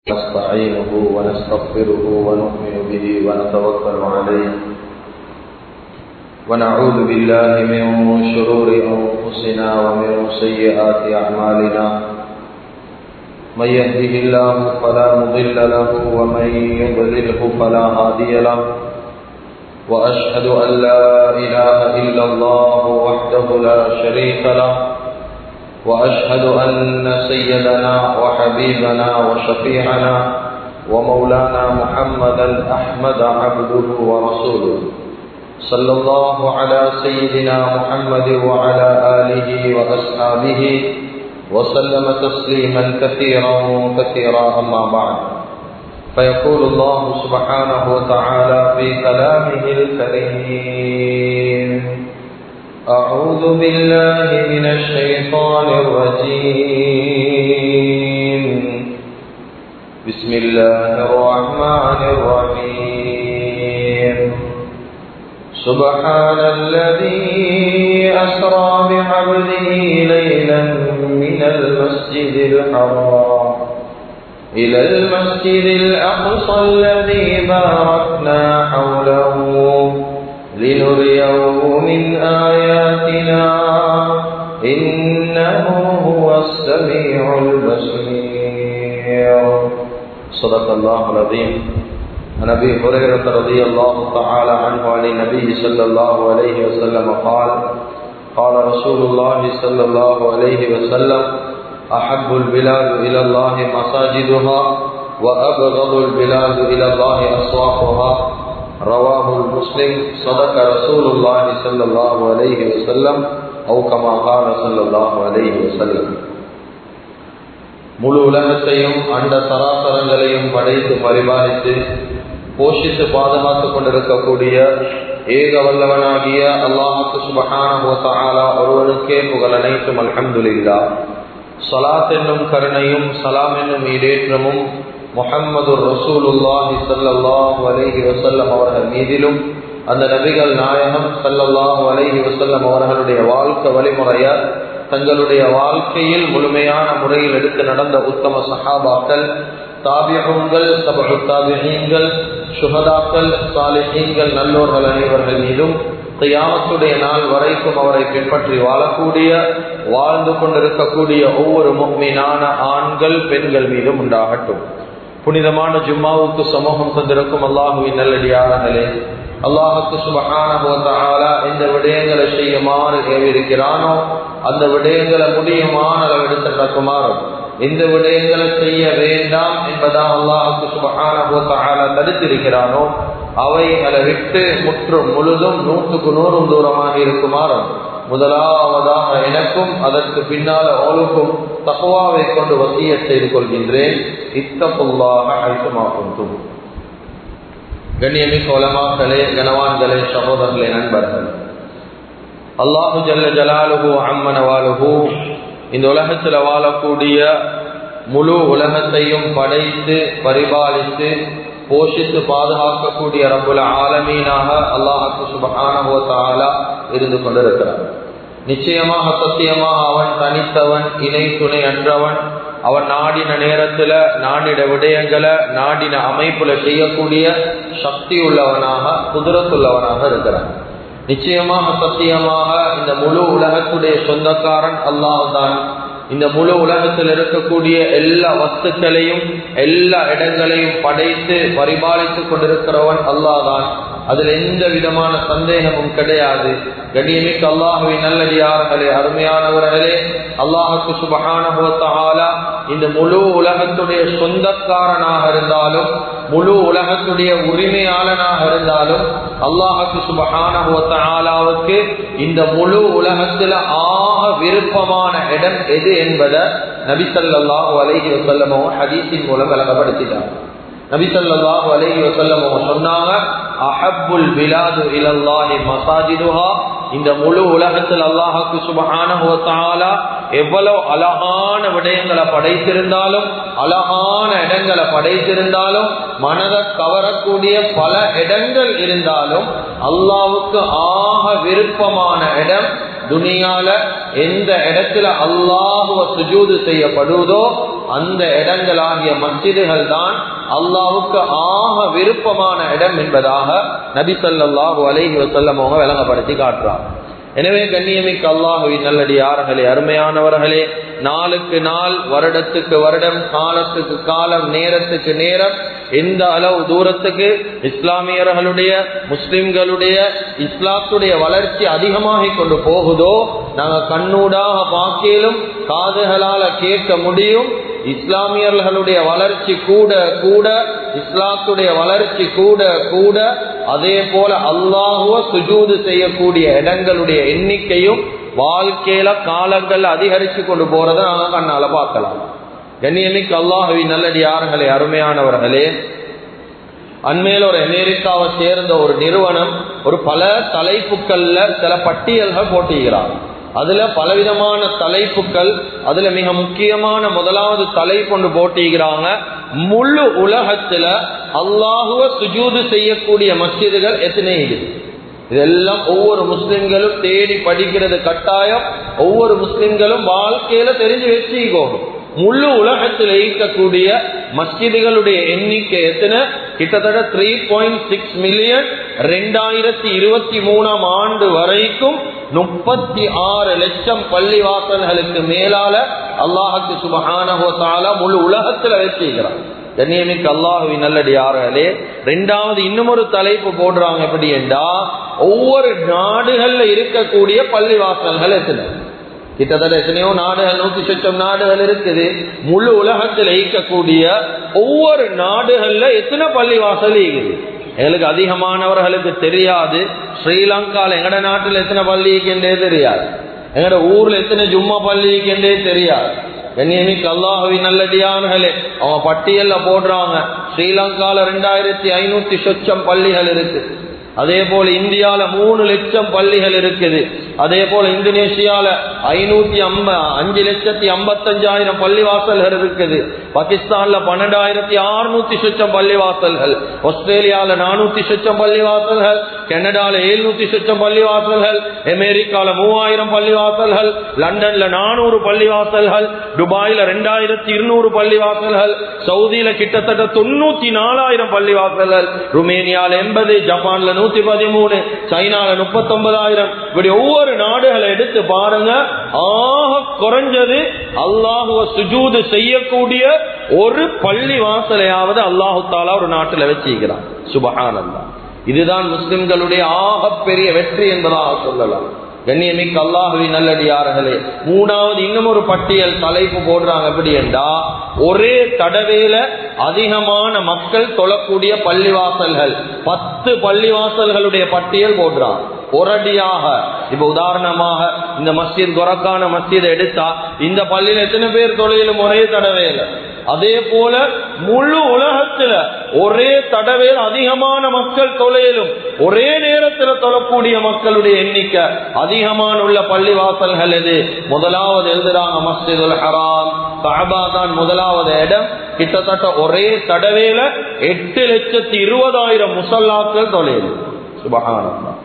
نستعينه ونستغفره ونؤمن به ونتوكل عليه ونعوذ بالله من شرور أنفسنا ومن سيئات أعمالنا من يهده الله فلا مضل له ومن يضلله فلا هادي له وأشهد أن لا إله إلا الله وحده لا شريك له وأشهد أن سيدنا وحبيبنا وشفيعنا ومولانا محمدا أحمد عبده ورسوله صلى الله على سيدنا محمد وعلى آله وأصحابه وسلم تسليما كثيرا كثيرا أما بعد فيقول الله سبحانه وتعالى في كلامه الكريم أعوذ بالله من الشيطان الرجيم بسم الله الرحمن الرحيم سبحان الذي أسرى بعبده ليلا من المسجد الحرام إلى المسجد الأقصى الذي باركنا حوله لنريه من آياتنا إنه هو السميع البصير صدق الله العظيم عن ابي هريره رضي الله تعالى عنه عن النبي صلى الله عليه وسلم قال قال رسول الله صلى الله عليه وسلم احب البلاد الى الله مساجدها وابغض البلاد الى الله اسواقها رواه المسلم صدق رسول الله صلى الله عليه وسلم او كما قال صلى الله عليه وسلم முழு உலகத்தையும் அண்ட சராசரங்களையும் படைத்து பரிபாலித்து போஷித்து பாதுகாத்துக் கொண்டிருக்கக்கூடிய ஏக வல்லவனாகிய அல்லாஹுக்கு சுபகான ஒருவனுக்கே புகழ் அனைத்தும் அல்ஹம்துலில்லா சலாத் என்னும் கருணையும் சலாம் என்னும் ஈடேற்றமும் முஹம்மது ரசூலுல்லாஹி சல்லாஹூ அலஹி வசல்லம் அவர்கள் மீதிலும் அந்த நபிகள் நாயகம் சல்லல்லாஹூ அலஹி வசல்லம் அவர்களுடைய வாழ்க்கை வழிமுறைய தங்களுடைய வாழ்க்கையில் முழுமையான முறையில் எடுத்து நடந்த உத்தம சஹாபாக்கள் தாபியகங்கள் தபு தாபியங்கள் சுகதாக்கள் சாலிஹீன்கள் நல்லோர்கள் அனைவர்கள் மீதும் கையாமத்துடைய நாள் வரைக்கும் அவரை பின்பற்றி வாழக்கூடிய வாழ்ந்து கொண்டிருக்கக்கூடிய ஒவ்வொரு முக்மீனான ஆண்கள் பெண்கள் மீதும் உண்டாகட்டும் புனிதமான ஜும்மாவுக்கு சமூகம் தந்திருக்கும் அல்லாஹுவின் நல்லடியார்களே அல்லாஹுக்கு சுபகான எந்த விடயங்களை செய்யுமாறு ஏவிருக்கிறானோ அந்த விடயங்களை முடியுமான அளவு எடுத்து நடக்குமாறும் எந்த விடயங்களை செய்ய வேண்டாம் என்பதான் அல்லாஹுக்கு சுபகான தடுத்திருக்கிறானோ அவைகளை விட்டு முற்றும் முழுதும் நூற்றுக்கு நூறும் தூரமாக இருக்குமாறும் முதலாவதாக எனக்கும் அதற்கு பின்னால் அவளுக்கும் தகவாவை கொண்டு வசிய செய்து கொள்கின்றேன் இத்தப்புல்லாக அழைத்துமாகும் கண்ணியமிக்க உலமாக்களே கனவான்களே சகோதரர்களே நண்பர்கள் அல்லாஹு ஜல்ல ஜலாலுகு அம்மனவாலுகு இந்த உலகத்தில் வாழக்கூடிய முழு உலகத்தையும் படைத்து பரிபாலித்து போஷித்து பாதுகாக்கக்கூடிய ரப்புல ஆலமீனாக அல்லாஹு சுபகான இருந்து கொண்டிருக்கிறார் நிச்சயமாக சத்தியமாக அவன் தனித்தவன் இணை துணை அன்றவன் அவன் நாடின நேரத்துல நாடின விடயங்களை நாடின அமைப்புல செய்யக்கூடிய சக்தி உள்ளவனாக குதிரத்துள்ளவனாக இருக்கிறான் நிச்சயமாக சத்தியமாக இந்த முழு உலகத்துடைய சொந்தக்காரன் அல்லாஹ் தான் இந்த முழு உலகத்தில் இருக்கக்கூடிய எல்லா வஸ்துக்களையும் எல்லா இடங்களையும் படைத்து பரிபாலித்துக் கொண்டிருக்கிறவன் அல்லாஹ் தான் அதில் எந்த விதமான சந்தேகமும் கிடையாது கண்ணியமிக்க அல்லாஹுவின் நல்லடியார்களே அருமையானவர்களே அல்லாஹுக்கு சுபகான இந்த முழு உலகத்துடைய சொந்தக்காரனாக இருந்தாலும் முழு உலகத்துடைய உரிமையாளனாக இருந்தாலும் அல்லாஹுக்கு சுபகானவுக்கு இந்த முழு உலகத்துல ஆக விருப்பமான இடம் எது என்பதை நபிசல்லாஹு அலஹி வசல்லமோ ஹதீஸின் மூலம் விளக்கப்படுத்திட்டார் நபிசல்லாஹு அலஹி வசல்லமோ சொன்னாங்க அஹப்புல் பிலாது இலல்லாஹி மசாஜிதுஹா இந்த முழு உலகத்தில் அல்லாஹுக்கு சுபகான எவ்வளவு அழகான விடயங்களை படைத்திருந்தாலும் அழகான இடங்களை படைத்திருந்தாலும் மனதை கவரக்கூடிய பல இடங்கள் இருந்தாலும் அல்லாவுக்கு ஆக விருப்பமான இடம் துனியால எந்த இடத்துல அல்லாஹுவ சுஜூது செய்யப்படுவதோ அந்த இடங்களாகிய மஸ்ஜிதுகள் தான் அல்லாவுக்கு ஆக விருப்பமான இடம் என்பதாக நபி ஸல்லல்லாஹு அலைஹி வஸல்லம் அவங்க விளங்கப்படுத்தி காட்டுறாங்க எனவே கண்ணியமிக்க அல்லாஹுவின் நல்லடியார்களே அருமையானவர்களே நாளுக்கு நாள் வருடத்துக்கு வருடம் காலத்துக்கு காலம் நேரத்துக்கு நேரம் எந்த அளவு தூரத்துக்கு இஸ்லாமியர்களுடைய முஸ்லிம்களுடைய இஸ்லாத்துடைய வளர்ச்சி அதிகமாகிக் கொண்டு போகுதோ நாங்கள் கண்ணூடாக பார்க்கலும் காதுகளால கேட்க முடியும் இஸ்லாமியர்களுடைய வளர்ச்சி கூட கூட இஸ்லாத்துடைய வளர்ச்சி கூட கூட அதே போல அல்லாஹுவ சுஜூது செய்யக்கூடிய இடங்களுடைய எண்ணிக்கையும் வாழ்க்கையில காலங்கள் அதிகரிச்சு கொண்டு போறதை நாங்க கண்ணால பார்க்கலாம் கண்ணியமிக்கு அல்லாஹுவி நல்லடியார்களே அருமையானவர்களே அண்மையில ஒரு அமெரிக்காவை சேர்ந்த ஒரு நிறுவனம் ஒரு பல தலைப்புகள்ல சில பட்டியல்கள் போட்டுகிறார் அதுல பலவிதமான தலைப்புகள் அதுல மிக முக்கியமான முதலாவது தலைப்பொண்டு போட்டிக்கிறாங்க முழு உலகத்துல அல்லாஹுவ சுஜூது செய்யக்கூடிய மஸ்ஜிதுகள் எத்தனை இருக்குது இதெல்லாம் ஒவ்வொரு முஸ்லிம்களும் தேடி படிக்கிறது கட்டாயம் ஒவ்வொரு முஸ்லிம்களும் வாழ்க்கையில தெரிஞ்சு வச்சுக்கோணும் முழு உலகத்தில் இருக்கக்கூடிய மஸ்ஜிதுகளுடைய எண்ணிக்கை எத்தனை கிட்டத்தட்ட த்ரீ பாயிண்ட் சிக்ஸ் மில்லியன் ரெண்டாயிரத்தி இருபத்தி மூணாம் ஆண்டு வரைக்கும் முப்பத்தி ஆறு லட்சம் பள்ளிவாசல்களுக்கு மேலால அல்லாஹுக்கு சுபஹானஹோசாலா முழு உலகத்துல வச்சுக்கிறான் கண்ணியமிக்கு அல்லாஹுவின் நல்லடியார்களே ரெண்டாவது இன்னும் ஒரு தலைப்பு போடுறாங்க எப்படி என்றா ஒவ்வொரு நாடுகள்ல இருக்கக்கூடிய பள்ளிவாசல்கள் எத்தனை கிட்டத்தட்ட எத்தனையோ நாடுகள் நூத்தி சொச்சம் நாடுகள் இருக்குது முழு உலகத்தில் ஈக்கக்கூடிய ஒவ்வொரு நாடுகள்ல எத்தனை பள்ளிவாசல் இருக்குது எங்களுக்கு அதிகமானவர்களுக்கு தெரியாது ஸ்ரீலங்கால எங்கட நாட்டில் எத்தனை பள்ளி இருக்கின்றே தெரியாது எங்கட ஊர்ல எத்தனை ஜும்மா பள்ளி இருக்கின்றே தெரியாது கண்ணியமிக்கு அல்லாஹவி நல்லடியான்களே அவன் பட்டியல்ல போடுறாங்க ஸ்ரீலங்கால ரெண்டாயிரத்தி ஐநூத்தி சொச்சம் பள்ளிகள் இருக்கு அதே போல இந்தியால மூணு லட்சம் பள்ளிகள் இருக்குது அதே போல இந்தோனேஷியால ஐநூத்தி ஐம்ப அஞ்சு லட்சத்தி ஐம்பத்தஞ்சாயிரம் பள்ளிவாசல்கள் இருக்குது பாகிஸ்தான்ல பன்னெண்டாயிரத்தி அறுநூத்தி சொச்சம் பள்ளிவாசல்கள் ஆஸ்திரேலியால நானூத்தி சொச்சம் பள்ளிவாசல்கள் கனடால எழுநூத்தி சொச்சம் பள்ளிவாசல்கள் அமெரிக்கால மூவாயிரம் பள்ளிவாசல்கள் லண்டன்ல நானூறு பள்ளிவாசல்கள் துபாயில ரெண்டாயிரத்தி இருநூறு பள்ளிவாசல்கள் சவுதியில கிட்டத்தட்ட தொண்ணூத்தி நாலாயிரம் பள்ளிவாசல்கள் ருமேனியால எண்பது ஜப்பான்ல நூத்தி பதிமூணு சைனால முப்பத்தி ஒன்பதாயிரம் இப்படி ஒவ்வொரு நாடுகளை எடுத்து பாருங்க ஆக குறைஞ்சது அல்லாஹுவ சுஜூது செய்யக்கூடிய ஒரு பள்ளி வாசலையாவது அல்லாஹு தாலா ஒரு நாட்டில் வச்சுக்கிறான் சுபஹானந்தா இதுதான் முஸ்லிம்களுடைய ஆகப்பெரிய வெற்றி என்பதாக சொல்லலாம் கண்ணியமிக்க அல்லாஹுவி நல்லடியார்களே மூணாவது இன்னும் ஒரு பட்டியல் தலைப்பு போடுறாங்க எப்படி என்றா ஒரே தடவையில அதிகமான மக்கள் தொழக்கூடிய பள்ளிவாசல்கள் பத்து பள்ளிவாசல்களுடைய பட்டியல் போடுறாங்க ஒரடியாக இப்ப உதாரணமாக இந்த மஸ்ஜித் கொரக்கான மஸ்ஜிதை எடுத்தா இந்த பள்ளியில எத்தனை பேர் தொழிலும் ஒரே தடவையில அதே போல முழு உலகத்துல ஒரே தடவையில் அதிகமான மக்கள் தொலையிலும் ஒரே நேரத்தில் தொழக்கூடிய மக்களுடைய எண்ணிக்கை அதிகமான உள்ள பள்ளிவாசல்கள் எது முதலாவது எழுதுறாங்க மஸ்ஜிதுல் ஹராம் கஅபா தான் முதலாவது இடம் கிட்டத்தட்ட ஒரே தடவையில எட்டு லட்சத்தி இருபதாயிரம் முசல்லாக்கள் தொலையிலும் சுபகானந்தா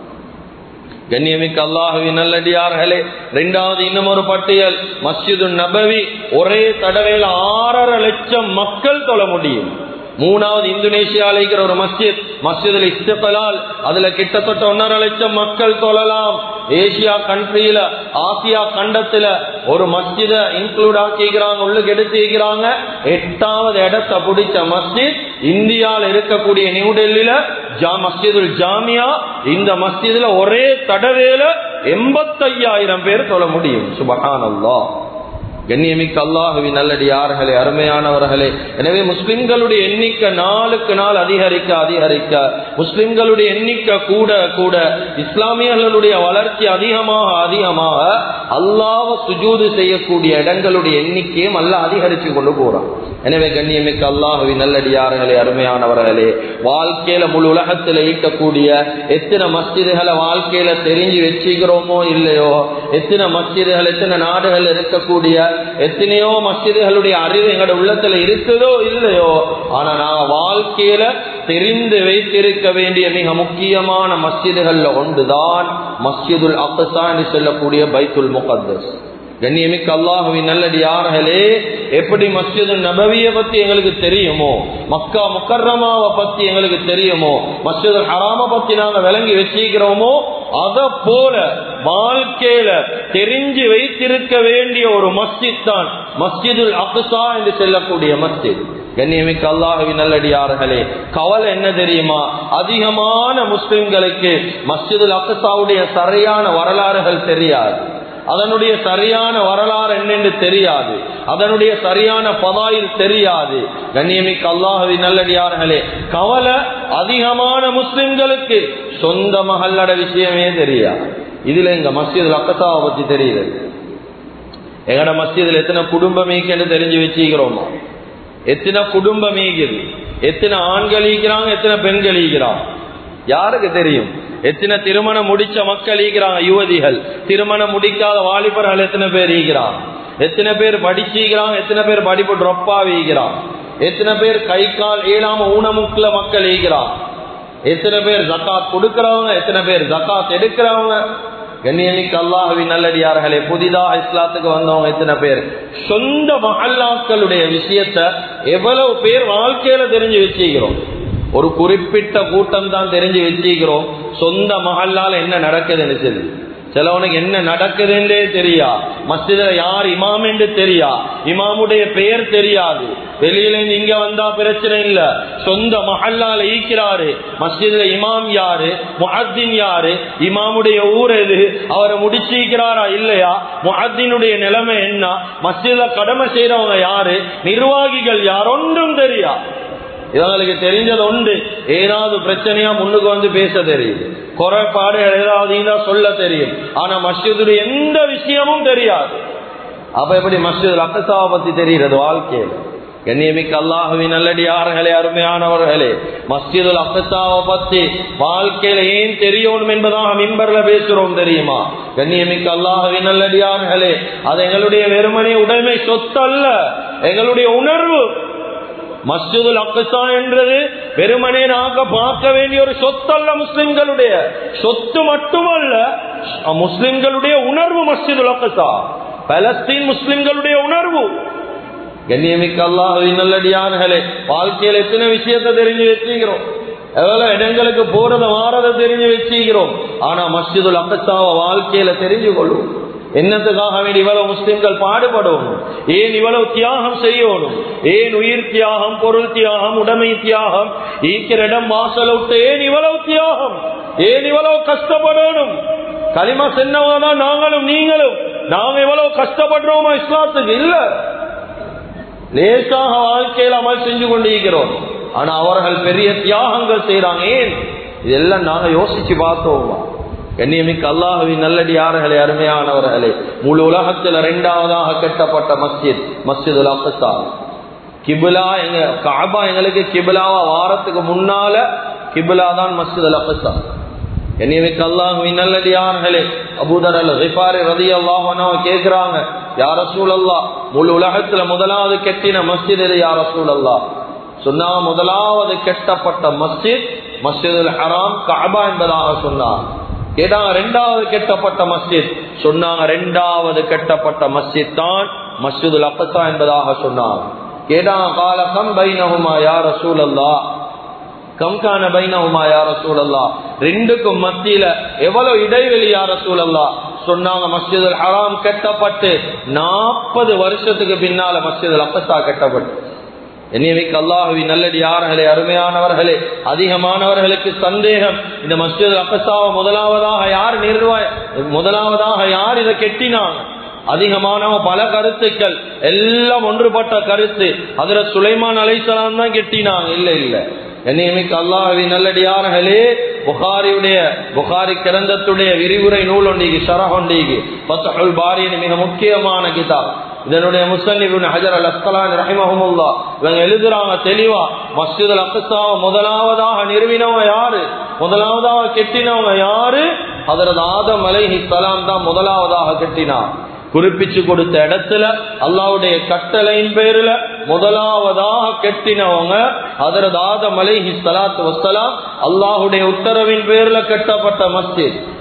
கண்ணியமிக்க அல்லாஹுவின் நல்லடியார்களே ரெண்டாவது இன்னும் ஒரு பட்டியல் மஸ்ஜிது நபவி ஒரே தடவையில் ஆறரை லட்சம் மக்கள் தொழ முடியும் மூணாவது இந்தோனேஷியாவில் இருக்கிற ஒரு மஸ்ஜித் மஸ்ஜிதில் இஸ்தலால் அதுல கிட்டத்தட்ட ஒன்னரை லட்சம் மக்கள் தொழலாம் ஏசியா கண்ட்ரியில ஆசியா கண்டத்துல ஒரு மஸ்ஜித இன்க்ளூட் ஆக்கிக்கிறாங்க உள்ளுக்கு எடுத்துக்கிறாங்க எட்டாவது இடத்தை பிடிச்ச மஸ்ஜித் இந்தியாவில் இருக்கக்கூடிய நியூ டெல்லியில ஜா மஸ்ஜிதுல் ஜாமியா இந்த மஸ்ஜிதுல ஒரே தடவையில எண்பத்தையாயிரம் பேர் தொழ முடியும் சுபஹான் அல்லா கண்ணியமிக்க அல்லாஹுவி நல்லடியார்களே அருமையானவர்களே எனவே முஸ்லிம்களுடைய எண்ணிக்கை நாளுக்கு நாள் அதிகரிக்க அதிகரிக்க முஸ்லிம்களுடைய எண்ணிக்கை கூட கூட இஸ்லாமியர்களுடைய வளர்ச்சி அதிகமாக அதிகமாக அல்லாஹ் சுஜூது செய்யக்கூடிய இடங்களுடைய எண்ணிக்கையும் அல்ல அதிகரித்து கொண்டு போறான் எனவே கண்ணியமிக்க அல்லாஹுவி நல்லடியார்களே அருமையானவர்களே வாழ்க்கையில முழு உலகத்தில் ஈட்டக்கூடிய எத்தனை மஸ்ஜிதுகளை வாழ்க்கையில தெரிஞ்சு வச்சுக்கிறோமோ இல்லையோ எத்தனை மஸ்ஜிதுகள் எத்தனை நாடுகள் இருக்கக்கூடிய எத்தனையோ மஸ்ஜிதுகளுடைய அறிவு எங்களோட உள்ளத்துல இருக்குதோ இல்லையோ ஆனா நாங்க வாழ்க்கையில தெரிந்து வைத்திருக்க வேண்டிய மிக முக்கியமான மஸ்ஜிதுகள்ல ஒன்றுதான் மஸ்ஜிதுல் அக்சா என்று சொல்லக்கூடிய பைத்துல் முகத்தஸ் கண்ணியமிக்க அல்லாஹுவின் நல்லடியார்களே எப்படி மஸ்ஜிது நபவிய பத்தி எங்களுக்கு தெரியுமோ மக்கா முக்கர்ரமாவை பத்தி எங்களுக்கு தெரியுமோ மஸ்ஜிது ஹராம பத்தி நாங்க விளங்கி வச்சிருக்கிறோமோ அத போல வாழ்க்கையில தெரிஞ்சு வைத்திருக்க வேண்டிய ஒரு மஸ்ஜித் தான் மஸ்ஜிதுல் அக்சா என்று செல்லக்கூடிய மஸ்ஜித் கண்ணியமிக்க அல்லாஹுவின் நல்லடியார்களே கவலை என்ன தெரியுமா அதிகமான முஸ்லிம்களுக்கு மஸ்ஜிதுல் அக்சாவுடைய சரியான வரலாறுகள் தெரியாது அதனுடைய சரியான வரலாறு என்னென்று தெரியாது அதனுடைய சரியான பதாயில் தெரியாது கண்ணியமிக்க அல்லாஹுவின் நல்லடியார்களே கவலை அதிகமான முஸ்லிம்களுக்கு சொந்த மகளோட விஷயமே தெரியாது இதுல எங்க மஸ்ஜித் அக்கசாவை பத்தி தெரியுது எங்கட மஸ்ஜிதுல எத்தனை குடும்பம் ஈக்கன்னு தெரிஞ்சு வச்சுக்கிறோமா எத்தனை குடும்பம் ஈக்குது எத்தனை ஆண்கள் ஈக்கிறாங்க எத்தனை பெண்கள் ஈக்கிறாங்க யாருக்கு தெரியும் எத்தனை திருமணம் முடிச்ச மக்கள் ஈக்கிறாங்க யுவதிகள் திருமணம் முடிக்காத வாலிபர்கள் எத்தனை பேர் ஈக்கிறாங்க எத்தனை பேர் படிச்சுக்கிறாங்க எத்தனை பேர் படிப்பு ட்ரொப் ஆகிக்கிறாங்க எத்தனை பேர் கை கால் ஏழாம ஊனமுக்குல மக்கள் ஈக்கிறாங்க எத்தனை பேர் ஜக்காத் கொடுக்கிறவங்க எத்தனை பேர் ஜக்காத் எடுக்கிறவங்க கண்ணியமிக்கு அல்லாஹுவின் நல்லடியார்களே புதிதாக இஸ்லாத்துக்கு வந்தவங்க எத்தனை பேர் சொந்த மஹல்லாக்களுடைய விஷயத்த எவ்வளவு பேர் வாழ்க்கையில தெரிஞ்சு வச்சுக்கிறோம் ஒரு குறிப்பிட்ட கூட்டம் தான் தெரிஞ்சு வச்சுக்கிறோம் சொந்த மஹல்லால என்ன நடக்குதுன்னு சொல்லி சிலவனுக்கு என்ன நடக்குதுன்றே தெரியா மஸ்ஜித யார் இமாம் என்று தெரியா இமாமுடைய பெயர் தெரியாது வெளியில இருந்து இங்க வந்தா பிரச்சனை இல்ல சொந்த மஹல்லால ஈக்கிறாரு மஸ்ஜித்ல இமாம் யாரு முஹத்தின் யாரு இமாமுடைய ஊர் எது அவரை முடிச்சிக்கிறாரா இல்லையா முஹத்தினுடைய நிலைமை என்ன மஸ்ஜித்ல கடமை செய்யறவங்க யாரு நிர்வாகிகள் யார் ஒன்றும் தெரியா இவங்களுக்கு தெரிஞ்சது உண்டு ஏதாவது பிரச்சனையா முன்னுக்கு வந்து பேச தெரியுது குறைபாடுகள் ஏதாவது இருந்தா சொல்ல தெரியும் ஆனா மஸ்ஜிதுடைய எந்த விஷயமும் தெரியாது அப்ப எப்படி மஸ்ஜித் அக்கசாவை பத்தி தெரிகிறது வாழ்க்கையில் கண்ணியமிக்க அல்லாஹுவின் நல்லடியார்களே அருமையானவர்களே மஸ்ஜிதுல் அக்கசாவை பத்தி வாழ்க்கையில ஏன் தெரியணும் என்பதாக மிம்பர்ல பேசுறோம் தெரியுமா கண்ணியமிக்க அல்லாஹுவின் நல்லடியார்களே அது எங்களுடைய வெறுமனே உடைமை சொத்து அல்ல எங்களுடைய உணர்வு மஸ்ஜிதுல் அக்சா என்றது வெறுமனே நாங்க பார்க்க வேண்டிய ஒரு சொத்து அல்ல முஸ்லிம்களுடைய சொத்து மட்டுமல்ல முஸ்லிம்களுடைய உணர்வு மஸ்ஜிதுல் அக்சா பலஸ்தீன் முஸ்லிம்களுடைய உணர்வு கண்ணியமிக்க அல்லாஹின் நல்லடியார்களே வாழ்க்கையில் எத்தனை விஷயத்தை தெரிஞ்சு வச்சுக்கிறோம் எவ்வளவு இடங்களுக்கு போறத வாரத தெரிஞ்சு வச்சுக்கிறோம் ஆனா மஸ்ஜிதுல் அக்கசாவை வாழ்க்கையில தெரிஞ்சு கொள்வோம் என்னத்துக்காக வேண்டி இவ்வளவு முஸ்லிம்கள் பாடுபடணும் ஏன் இவ்வளவு தியாகம் செய்யணும் ஏன் உயிர் தியாகம் பொருள் தியாகம் உடைமை தியாகம் ஈக்கிற இடம் வாசல் விட்டு ஏன் இவ்வளவு தியாகம் ஏன் இவ்வளவு கஷ்டப்படணும் களிமா சென்னவாதான் நாங்களும் நீங்களும் நாங்க இவ்வளவு கஷ்டப்படுறோமா இஸ்லாத்துக்கு இல்ல லேசாக வாழ்க்கையில் அமல் செஞ்சு கொண்டிருக்கிறோம் ஆனா அவர்கள் பெரிய தியாகங்கள் செய்யறாங்க ஏன் இதெல்லாம் நாங்க யோசிச்சு பார்த்தோமா கண்ணியமிக்க அல்லாஹுவின் நல்லடியார்களே அருமையானவர்களே முழு உலகத்தில் இரண்டாவதாக கட்டப்பட்ட மஸ்ஜித் மஸ்ஜித் அக்கசா கிபிலா எங்க காபா எங்களுக்கு கிபிலாவா வாரத்துக்கு முன்னால கிபிலா தான் மஸ்ஜித் அக்கசா கண்ணியமிக்க அல்லாஹுவின் நல்லடியார்களே அபூதர் அல் ரிஃபாரி ரதி அல்லாஹனோ கேட்கிறாங்க யார சூழல்லா முழு உலகத்துல முதலாவது கெட்டின மஸ்ஜித் இது யார சூழல்லா சொன்னா முதலாவது கெட்டப்பட்ட மஸ்ஜித் மஸ்ஜிதுல் ஹராம் காபா என்பதாக சொன்னார் கேட்டாங்க ரெண்டாவது கெட்டப்பட்ட மஸ்ஜித் சொன்னாங்க ரெண்டாவது கெட்டப்பட்ட மஸ்ஜித் தான் மஸ்ஜிதுல் அக்கசா என்பதாக சொன்னாங்க கேட்டாங்க கால கம் பைனஹுமா யார சூழல்லா கம்கான பைனஹுமா யார சூழல்லா ரெண்டுக்கும் மத்தியில எவ்வளவு இடைவெளி யார சூழல்லா சொன்னாங்க மஸ்ஜிதுல் ஹராம் கட்டப்பட்டு நாற்பது வருஷத்துக்கு பின்னால மஸ்ஜிதுல் அக்கசா கட்டப்பட்டு என்னையமிக்க அல்லாஹுவி நல்லடியார்களே அருமையானவர்களே அதிகமானவர்களுக்கு சந்தேகம் இந்த மஸ்ஜித் அக்கசாவை முதலாவதாக யார் நிர்வாய முதலாவதாக யார் இதை கெட்டினாங்க அதிகமான பல கருத்துக்கள் எல்லாம் ஒன்றுபட்ட கருத்து அதுல சுலைமான் அலைசலாம் தான் கெட்டினாங்க இல்ல இல்ல என்னையமிக்க அல்லாஹவி நல்லடியார்களே புகாரியுடைய புகாரி கிரந்தத்துடைய விரிவுரை நூல் ஒன்றிக்கு ஷரஹ் ஒன்றிக்கு பத்தஹுல் பாரியின் மிக முக்கியமான கிதாப் இதனுடைய முசல்லிபின் ஹஜர் அல் அஸ்கலான் ரஹிமஹமுல்லா இவங்க எழுதுறாங்க தெளிவா மஸ்ஜித் அல் அக்சாவை முதலாவதாக நிறுவினவங்க யாரு முதலாவதாக கெட்டினவங்க யாரு அதரது ஆதம் அலைஹி சலாம் தான் முதலாவதாக கெட்டினார் குறிப்பிச்சு கொடுத்த இடத்துல அல்லாவுடைய கட்டளையின் பேருல முதலாவதாக கெட்டினவங்க அதரது ஆதம் அலைஹி சலாத்து வசலாம் அல்லாஹுடைய உத்தரவின் பேர்ல கட்டப்பட்ட மஸ்ஜித்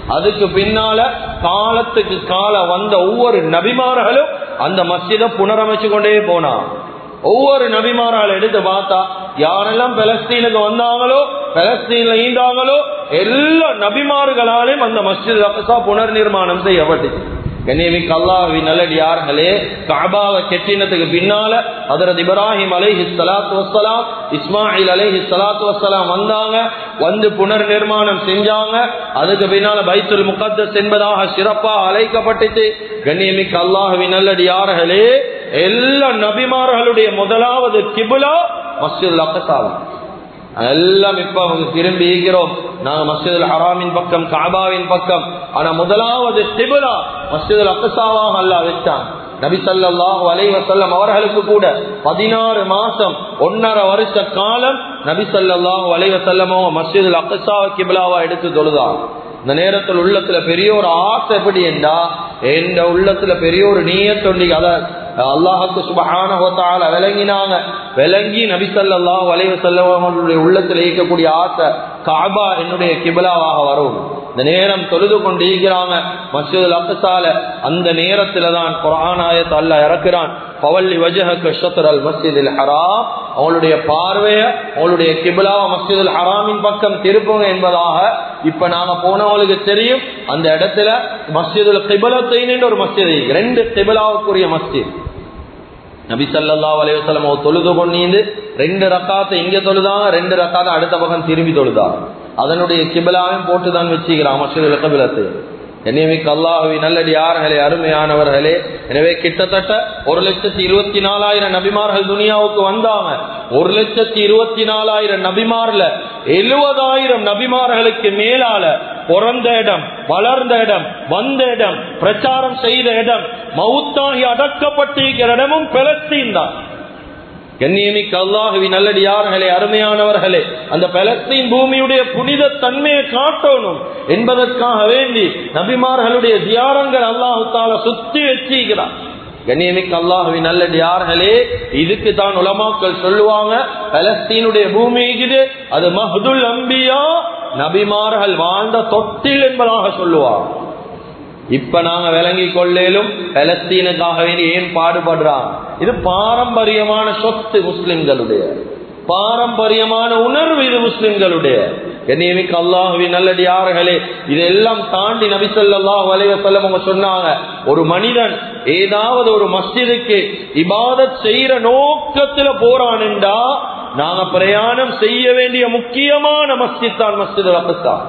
அதுக்கு பின்னால காலத்துக்கு கால வந்த ஒவ்வொரு நபிமார்களும் அந்த மஸ்ஜிதை புனரமைச்சு கொண்டே போனா ஒவ்வொரு நபிமாரால் எடுத்து பார்த்தா யாரெல்லாம் பெலஸ்தீனுக்கு வந்தாங்களோ பெலஸ்தீன்ல ஈந்தாங்களோ எல்லா நபிமார்களாலையும் அந்த மஸ்ஜித் அக்ஸா புனர் நிர்மாணம் செய்யப்பட்டுச்சு கண்ணியமிக்கு அல்லாஹி நல்லடியார்களே காபாவை கெட்டினத்துக்கு பின்னால அதரது இப்ராஹிம் அலைஹி சலாத்து வசலாம் இஸ்மாயில் அலைஹி சலாத்து வசலாம் வந்தாங்க வந்து புனர் நிர்மாணம் செஞ்சாங்க அதுக்கு பின்னால பைத்துல் முகத்தஸ் என்பதாக சிறப்பாக அழைக்கப்பட்டுச்சு கண்ணியமிக்கு அல்லாஹுவி நல்லடியார்களே எல்லா நபிமார்களுடைய முதலாவது கிபுலா மஸ்ஜித் அக்கசாவும் எல்லாம் இப்ப அவங்க திரும்பி ஈகிறோம் நாங்க மஸ்ஜித் ஹராமின் பக்கம் காபாவின் பக்கம் ஆனா முதலாவது திபுலா மஸ்ஜித் அக்கசாவாக அல்லா வச்சான் நபி சல்லாஹு அலைவசல்லம் அவர்களுக்கு கூட பதினாறு மாசம் ஒன்னரை வருஷ காலம் நபி சல்லாஹு அலைவசல்லமோ மஸ்ஜித் அக்கசாவை கிபிலாவா எடுத்து தொழுதான் இந்த நேரத்தில் உள்ளத்துல பெரிய ஒரு ஆசை எப்படி என்றா எந்த உள்ளத்துல பெரிய ஒரு நீயத்தொண்டி அத அல்லாஹுக்கு சுபஹான விளங்கினாங்க விளங்கி நபிசல்லாஹ் வளைவு செல்லவங்களுடைய உள்ளத்தில் இயக்கக்கூடிய ஆசை காபா என்னுடைய கிபிலாவாக வரும் இந்த நேரம் தொழுது கொண்டு ஈகிறாங்க மசூல் அக்கசால அந்த நேரத்துல தான் குரானாயத்தை அல்ல இறக்குறான் பவல்லி வஜஹக்கு ஷத்ர் அல் மஸ்ஜிதில் ஹராம் அவங்களுடைய பார்வைய அவங்களுடைய கிபிலாவ மஸ்ஜிதுல் ஹராமின் பக்கம் திருப்புங்க என்பதாக இப்ப நாங்க போனவங்களுக்கு தெரியும் அந்த இடத்துல மஸ்ஜிதுல் கிபிலத்தைன்னு ஒரு மஸ்ஜித் ரெண்டு கிபிலாவுக்குரிய மஸ்ஜித் நபி சல்லா அலையுசலம் தொழுது கொண்டீந்து ரெண்டு ரக்காத்தை இங்க தொழுதாங்க ரெண்டு ரக்காத்தை அடுத்த பக்கம் திரும்பி தொழுதாங்க அதனுடைய கிபிலாவையும் போட்டுதான் வச்சுக்கிறான் மஸ்ஜிதுல் கிபிலத்தை என்னையமிக்கு அல்லாஹுவி நல்லடி யார்களே அருமையானவர்களே எனவே கிட்டத்தட்ட ஒரு லட்சத்தி இருபத்தி நாலாயிரம் நபிமார்கள் துனியாவுக்கு வந்தாங்க ஒரு லட்சத்தி இருபத்தி நாலாயிரம் நபிமார்ல எழுபதாயிரம் நபிமார்களுக்கு மேலால பிறந்த இடம் வளர்ந்த இடம் வந்த இடம் பிரச்சாரம் செய்த இடம் மவுத்தாகி அடக்கப்பட்டிருக்கிற இடமும் பெலஸ்தீன் தான் கண்ணியமிக்க அல்லாஹுவி நல்லடியார்களே அருமையானவர்களே அந்த பலஸ்தீன் பூமியுடைய புனித தன்மையை காட்டணும் என்பதற்காக வேண்டி நபிமார்களுடைய தியாரங்கள் அல்லாஹு தால சுத்தி வச்சுக்கிறார் கண்ணியமிக்க அல்லாஹுவி நல்லடியார்களே இதுக்கு தான் உலமாக்கள் சொல்லுவாங்க பலஸ்தீனுடைய பூமி இது அது மஹதுல் அம்பியா நபிமார்கள் வாழ்ந்த தொட்டில் என்பதாக சொல்லுவாங்க இப்ப நாங்க விளங்கி கொள்ளேலும் பலஸ்தீனுக்காக வேண்டி ஏன் பாடுபடுறான் இது பாரம்பரியமான சொத்து முஸ்லிம்களுடைய பாரம்பரியமான உணர்வு இது முஸ்லிம்களுடைய என்னையமிக்கு அல்லாஹுவின் நல்லடியார்களே இதெல்லாம் தாண்டி நபிசல்லாஹ் வலைவசல்லம் அவங்க சொன்னாங்க ஒரு மனிதன் ஏதாவது ஒரு மஸ்ஜிதுக்கு இபாதத் செய்யற நோக்கத்துல போறான்டா நாங்க பிரயாணம் செய்ய வேண்டிய முக்கியமான மஸ்ஜித் தான் மஸ்ஜித் அக்கஸ்தான்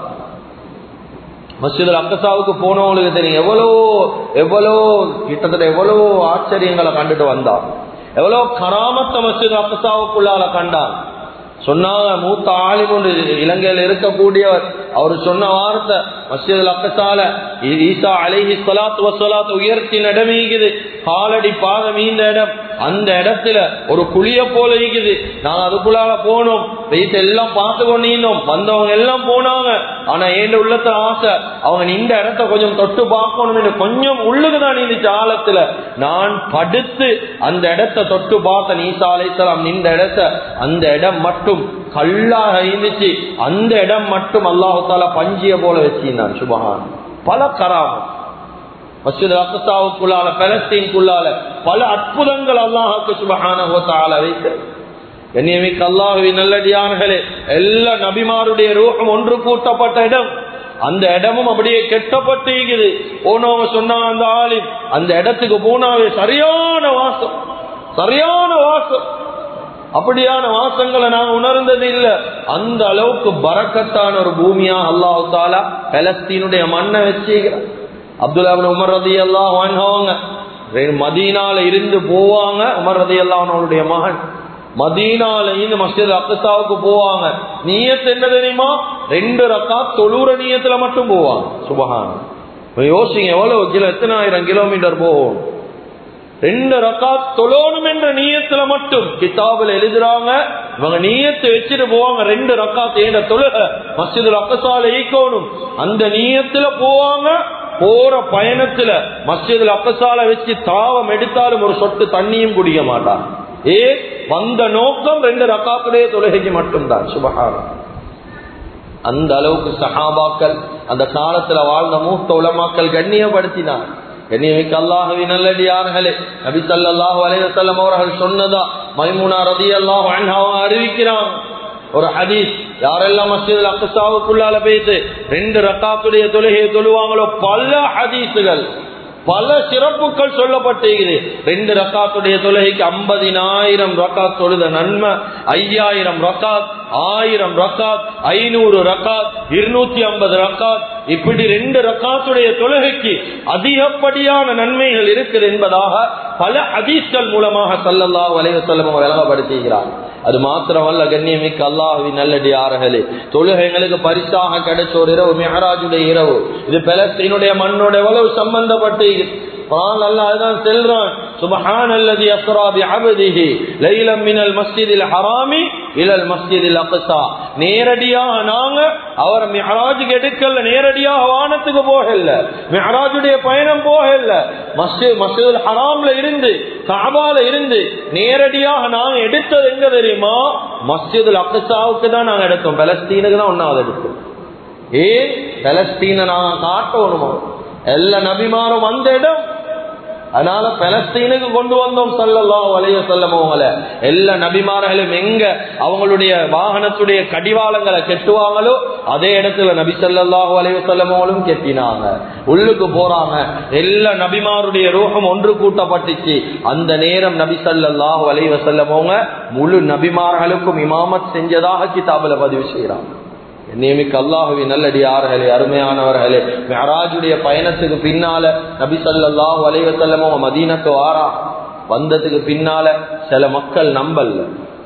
மஸ்ஜித் அக்கசாவுக்கு போனவங்களுக்கு தெரியும் எவ்வளோ எவ்வளோ கிட்டத்தட்ட எவ்வளோ ஆச்சரியங்களை கண்டுட்டு வந்தான் எவ்வளோ கராமத்த மஸ்ஜித் அக்கசாவுக்குள்ளால கண்டான் சொன்னாங்க மூத்த ஆலிம் ஒன்று இலங்கையில் இருக்கக்கூடியவர் அவர் சொன்ன வார்த்தை மஸ்ஜித் அக்கசால ஈசா அலைஹி சலாத்து வசலாத்து உயர்த்தி நடமீகுது காலடி பாதம் இந்த இடம் அந்த இடத்துல ஒரு குழிய போல இருக்குது நாங்க அதுக்குள்ளால போனோம் வெயிட் எல்லாம் பார்த்து கொண்டிருந்தோம் வந்தவங்க எல்லாம் போனாங்க ஆனா என் உள்ளத்துல ஆசை அவங்க இந்த இடத்த கொஞ்சம் தொட்டு பார்க்கணும் கொஞ்சம் உள்ளுக்குதான் இருந்துச்சு ஆழத்துல நான் படுத்து அந்த இடத்த தொட்டு பார்த்த நீசா அலைசலாம் நின்ற இடத்த அந்த இடம் மட்டும் கல்லாக இருந்துச்சு அந்த இடம் மட்டும் அல்லாஹால பஞ்சிய போல வச்சிருந்தான் சுபகான் பல கராமம் மஸ்ஜித் அக்கசாவுக்குள்ளால பலஸ்தீனுக்குள்ளால பல அற்புதங்கள் அல்லாஹுக்கு சுபகான வைத்து கண்ணியமிக்கு அல்லாஹுவின் நல்லடியார்களே எல்லா நபிமாருடைய ரூபம் ஒன்று கூட்டப்பட்ட இடம் அந்த இடமும் அப்படியே கெட்டப்பட்டு இருக்குது போனவங்க சொன்னாங்க அந்த ஆளின் அந்த இடத்துக்கு போனாவே சரியான வாசம் சரியான வாசம் அப்படியான வாசங்களை நான் உணர்ந்தது இல்ல அந்த அளவுக்கு பறக்கத்தான ஒரு பூமியா அல்லாஹு தாலா பலஸ்தீனுடைய மண்ணை வச்சுக்கிறான் அப்துல்லா உமர் ரதி எல்லாம் வாங்குவாங்க மதீனால இருந்து போவாங்க உமர் ரதி அவனுடைய மகன் மதீனால இருந்து மஸ்ஜித் அக்கசாவுக்கு போவாங்க நீயத்து என்ன தெரியுமா ரெண்டு ரக்கா தொழுற நீயத்துல மட்டும் போவாங்க சுபகான யோசிங்க எவ்வளவு கிலோ எத்தனை ஆயிரம் கிலோமீட்டர் போவோம் ரெண்டு ரக்கா தொழணும் என்ற நீயத்துல மட்டும் கிதாபில் எழுதுறாங்க இவங்க நீயத்தை வச்சுட்டு போவாங்க ரெண்டு ரக்கா தேட தொழுக மஸ்ஜிதுல் அக்கசால ஈக்கணும் அந்த நீயத்துல போவாங்க போற பயணத்துல மஸ்ஜிதுல் அக்கசால வச்சு தாவம் எடுத்தாலும் ஒரு சொட்டு தண்ணியும் குடிக்க மாட்டான் ஏ வந்த நோக்கம் ரெண்டு ரக்காத்துடைய தொழுகைக்கு மட்டும்தான் சுபகாரம் அந்த அளவுக்கு சஹாபாக்கள் அந்த காலத்துல வாழ்ந்த மூத்த உலமாக்கள் கண்ணியப்படுத்தினார் கண்ணியமிக்க அல்லாஹவி நல்லடியார்களே நபி சல்லாஹூ அலைவசல்லம் அவர்கள் சொன்னதா மைமுனா ரதி அல்லாஹ் அறிவிக்கிறாங்க ஒரு ஹதீஸ் யாரெல்லாம் மஸ்ஜித் அக்சாவுக்குள்ளால பேசு ரெண்டு ரக்காத்துடைய தொழுகையை தொழுவாங்களோ பல ஹதீஸுகள் பல சிறப்புகள் சொல்லப்பட்டிருக்குது ரெண்டு ரக்காத்துடைய தொழுகைக்கு ஐம்பதினாயிரம் ரக்காத் தொழுத நன்மை ஐயாயிரம் ரக்காத் ஆயிரம் ரக்காத் ஐநூறு ரக்காத் இருநூத்தி ஐம்பது ரக்காத் இப்படி ரெண்டு ரக்காத்துடைய தொழுகைக்கு அதிகப்படியான நன்மைகள் இருக்குது என்பதாக பல அதீஸ்கள் மூலமாக சல்லல்லா வலைவ செல்லம் விளங்கப்படுத்துகிறார் அது மாத்திரமல்ல கண்ணியமிக்க அல்லாஹுவின் நல்லடி ஆறுகளே தொழுகைகளுக்கு பரிசாக கிடைச்ச ஒரு இரவு மெஹராஜுடைய இரவு இது பெலஸ்தீனுடைய மண்ணோட எவ்வளவு சம்பந்தப்பட்டு قال الله أذان سلران سبحان الذي أسرى بعبده ليلا من المسجد الحرام إلى المسجد الأقصى நேரடியாக நாங்க அவர் மிஹராஜுக்கு எடுக்கல நேரடியாக வானத்துக்கு போகல மிஹராஜுடைய பயணம் போகல மஸ்ஜித் மஸ்ஜித் ஹராம்ல இருந்து காபால இருந்து நேரடியாக நாங்க எடுத்தது எங்க தெரியுமா மஸ்ஜித் அக்சாவுக்கு தான் நாங்க எடுத்தோம் பலஸ்தீனுக்கு தான் ஒன்னாவது எடுத்தோம் ஏன் பலஸ்தீனை நாங்க காட்டணுமோ எல்லா நபிமாரும் வந்த இடம் அதனால பலஸ்தீனுக்கு கொண்டு வந்தோம் சல்லல்லா வலைய செல்லமவங்கள எல்லா நபிமார்களும் எங்க அவங்களுடைய வாகனத்துடைய கடிவாளங்களை கெட்டுவாங்களோ அதே இடத்துல நபி சல்லாஹு வலைய செல்லமவங்களும் கெட்டினாங்க உள்ளுக்கு போறாங்க எல்லா நபிமாருடைய ரூபம் ஒன்று கூட்டப்பட்டுச்சு அந்த நேரம் நபி சல்லாஹு வலைய செல்லமவங்க முழு நபிமார்களுக்கும் இமாமத் செஞ்சதாக கிதாபில் பதிவு செய்யறாங்க நியமிக்க அல்லாஹுவி நல்லடியார்களே அருமையானவர்களே மெஹராஜுடைய பயணத்துக்கு பின்னால நபி சல்லாஹூ அலைவசல்லமோ மதீனத்து வாரா வந்ததுக்கு பின்னால சில மக்கள் நம்பல்ல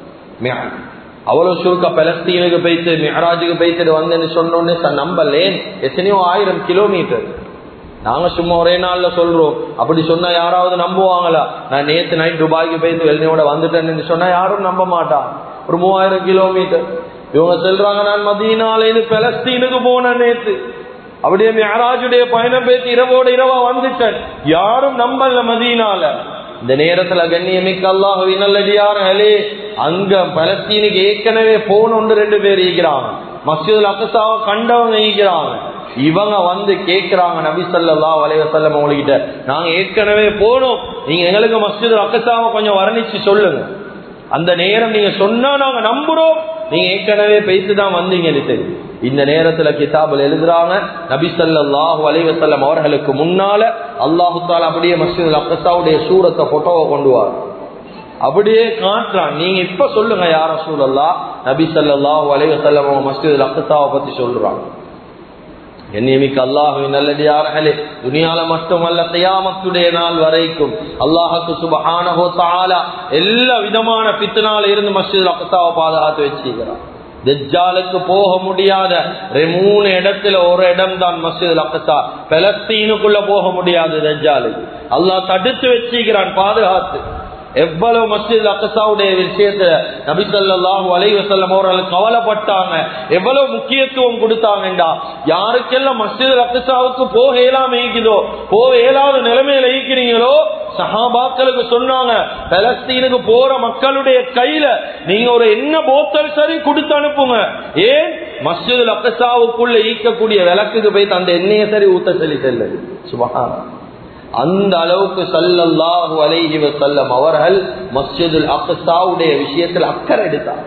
அவ்வளவு சுருக்க பலஸ்தீனுக்கு போயிட்டு மெஹராஜுக்கு போயிட்டு வந்தேன்னு சொன்னோன்னே நம்பலேன் எத்தனையோ ஆயிரம் கிலோமீட்டர் நாங்க சும்மா ஒரே நாள்ல சொல்றோம் அப்படி சொன்னா யாராவது நம்புவாங்களா நான் நேத்து நைட் துபாய்க்கு போயிட்டு வெள்ளையோட வந்துட்டேன்னு சொன்னா யாரும் நம்ப மாட்டான் ஒரு மூவாயிரம் கிலோமீட்டர் இவங்க சொல்றாங்க நான் மதியனால இது பலஸ்தீனுக்கு போன நேத்து அப்படியே மேராஜுடைய பயணம் பேசி இரவோட இரவா வந்துட்டேன் யாரும் நம்பல மதியனால இந்த நேரத்துல கண்ணியமிக்க அல்லாஹவி நல்லடியார்களே அங்க பலஸ்தீனுக்கு ஏற்கனவே போன ஒன்று ரெண்டு பேர் ஈக்கிறாங்க மசூல் அக்கசாவை கண்டவங்க ஈக்கிறாங்க இவங்க வந்து கேக்குறாங்க நபி சல்லா வலைய செல்லம் உங்ககிட்ட நாங்க ஏற்கனவே போனோம் நீங்க எங்களுக்கு மஸ்ஜித் அக்கசாவை கொஞ்சம் வர்ணிச்சு சொல்லுங்க அந்த நேரம் நீங்க சொன்னா நாங்க நம்புறோம் நீங்க ஏற்கனவே பேசி தான் வந்தீங்கன்னு தெரியும் இந்த நேரத்துல கிதாபில் எழுதுறாங்க நபி சல்லாஹூ அலைவசல்லம் அவர்களுக்கு முன்னால அல்லாஹு தாலா அப்படியே மஸ்ஜித் அக்கசாவுடைய சூரத்தை போட்டோவை கொண்டு வார் அப்படியே காட்டுறான் நீங்க இப்ப சொல்லுங்க யார சூழல்லா நபி சல்லாஹூ அலைவசல்லம் மஸ்ஜித் அக்கசாவை பத்தி சொல்றாங்க என்னியமிக்க அல்லாஹுவின் நல்லடியார்களே துணியால மட்டுமல்ல கையாமத்துடைய நாள் வரைக்கும் அல்லாஹுக்கு சுபஹானஹோ தாலா எல்லா விதமான பித்தனால இருந்து மஸ்ஜித் அக்கசாவை பாதுகாத்து வச்சுக்கிறான் தெஜாலுக்கு போக முடியாத மூணு இடத்துல ஒரு இடம் தான் மஸ்ஜித் அக்கசா பெலஸ்தீனுக்குள்ள போக முடியாது தெஜாலுக்கு அல்லாஹ் தடுத்து வச்சுக்கிறான் பாதுகாத்து எவ்வளவு மஸ்ஜித் அக்கசாவுடைய விஷயத்த நபிசல்லாஹு அலைவசல்லம் அவர்கள் கவலைப்பட்டாங்க எவ்வளவு முக்கியத்துவம் கொடுத்தாங்கடா யாருக்கெல்லாம் மஸ்ஜித் அக்கசாவுக்கு போக இயலாம ஈக்குதோ போக இயலாத நிலைமையில ஈக்கிறீங்களோ சஹாபாக்களுக்கு சொன்னாங்க பலஸ்தீனுக்கு போற மக்களுடைய கையில நீங்க ஒரு என்ன போத்தல் சரி கொடுத்து அனுப்புங்க ஏன் மஸ்ஜித் அக்கசாவுக்குள்ள ஈக்கக்கூடிய விளக்குக்கு போய் அந்த எண்ணெயை சரி ஊத்த சொல்லி செல்லுது சுபஹான் அந்த அளவுக்கு சல்லல்லாஹு அலைஹி வசல்லம் அவர்கள் மஸ்ஜிதுல் அக்சாவுடைய விஷயத்தில் அக்கறை எடுத்தாங்க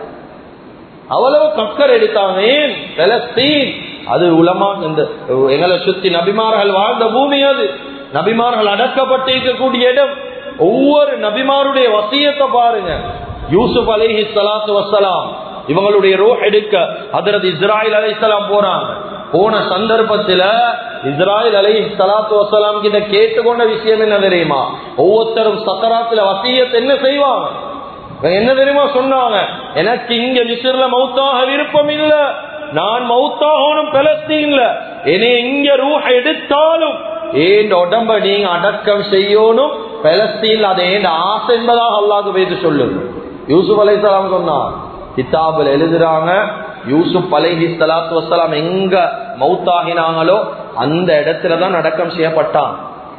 அவ்வளவு அக்கறை எடுத்தாங்க ஏன் பெலஸ்தீன் அது உலமா இந்த எங்களை சுத்தி நபிமார்கள் வாழ்ந்த பூமி அது நபிமார்கள் அடக்கப்பட்டிருக்கக்கூடிய இடம் ஒவ்வொரு நபிமாருடைய வசியத்தை பாருங்க யூசுப் அலைஹி சலாத்து வசலாம் இவங்களுடைய ரோ எடுக்க அதரது இஸ்ராயில் அலைசலாம் போறாங்க போன சந்தர்ப்பத்துல இஸ்ராயல் அலை சலாத்து வசலாம் கிட்ட கேட்டுக்கொண்ட விஷயம் என்ன தெரியுமா ஒவ்வொருத்தரும் சக்கராத்துல வசியத்தை என்ன செய்வாங்க என்ன தெரியுமா சொன்னாங்க எனக்கு இங்க மிசிர்ல மௌத்தாக விருப்பம் இல்ல நான் மௌத்தாகணும் பலஸ்தீன்ல என்னை இங்க ரூஹ எடுத்தாலும் ஏன் உடம்ப நீங்க அடக்கம் செய்யணும் பலஸ்தீன்ல அது ஏன் ஆசை என்பதாக அல்லாது வைத்து சொல்லுங்க யூசுப் அலை சலாம் சொன்னார் கிதாபில் எழுதுறாங்க யூசுப் அலைஹி சலாத்து வசலாம் எங்க மௌத்தாகினாங்களோ அந்த இடத்துல தான் அடக்கம் செய்யப்பட்டான்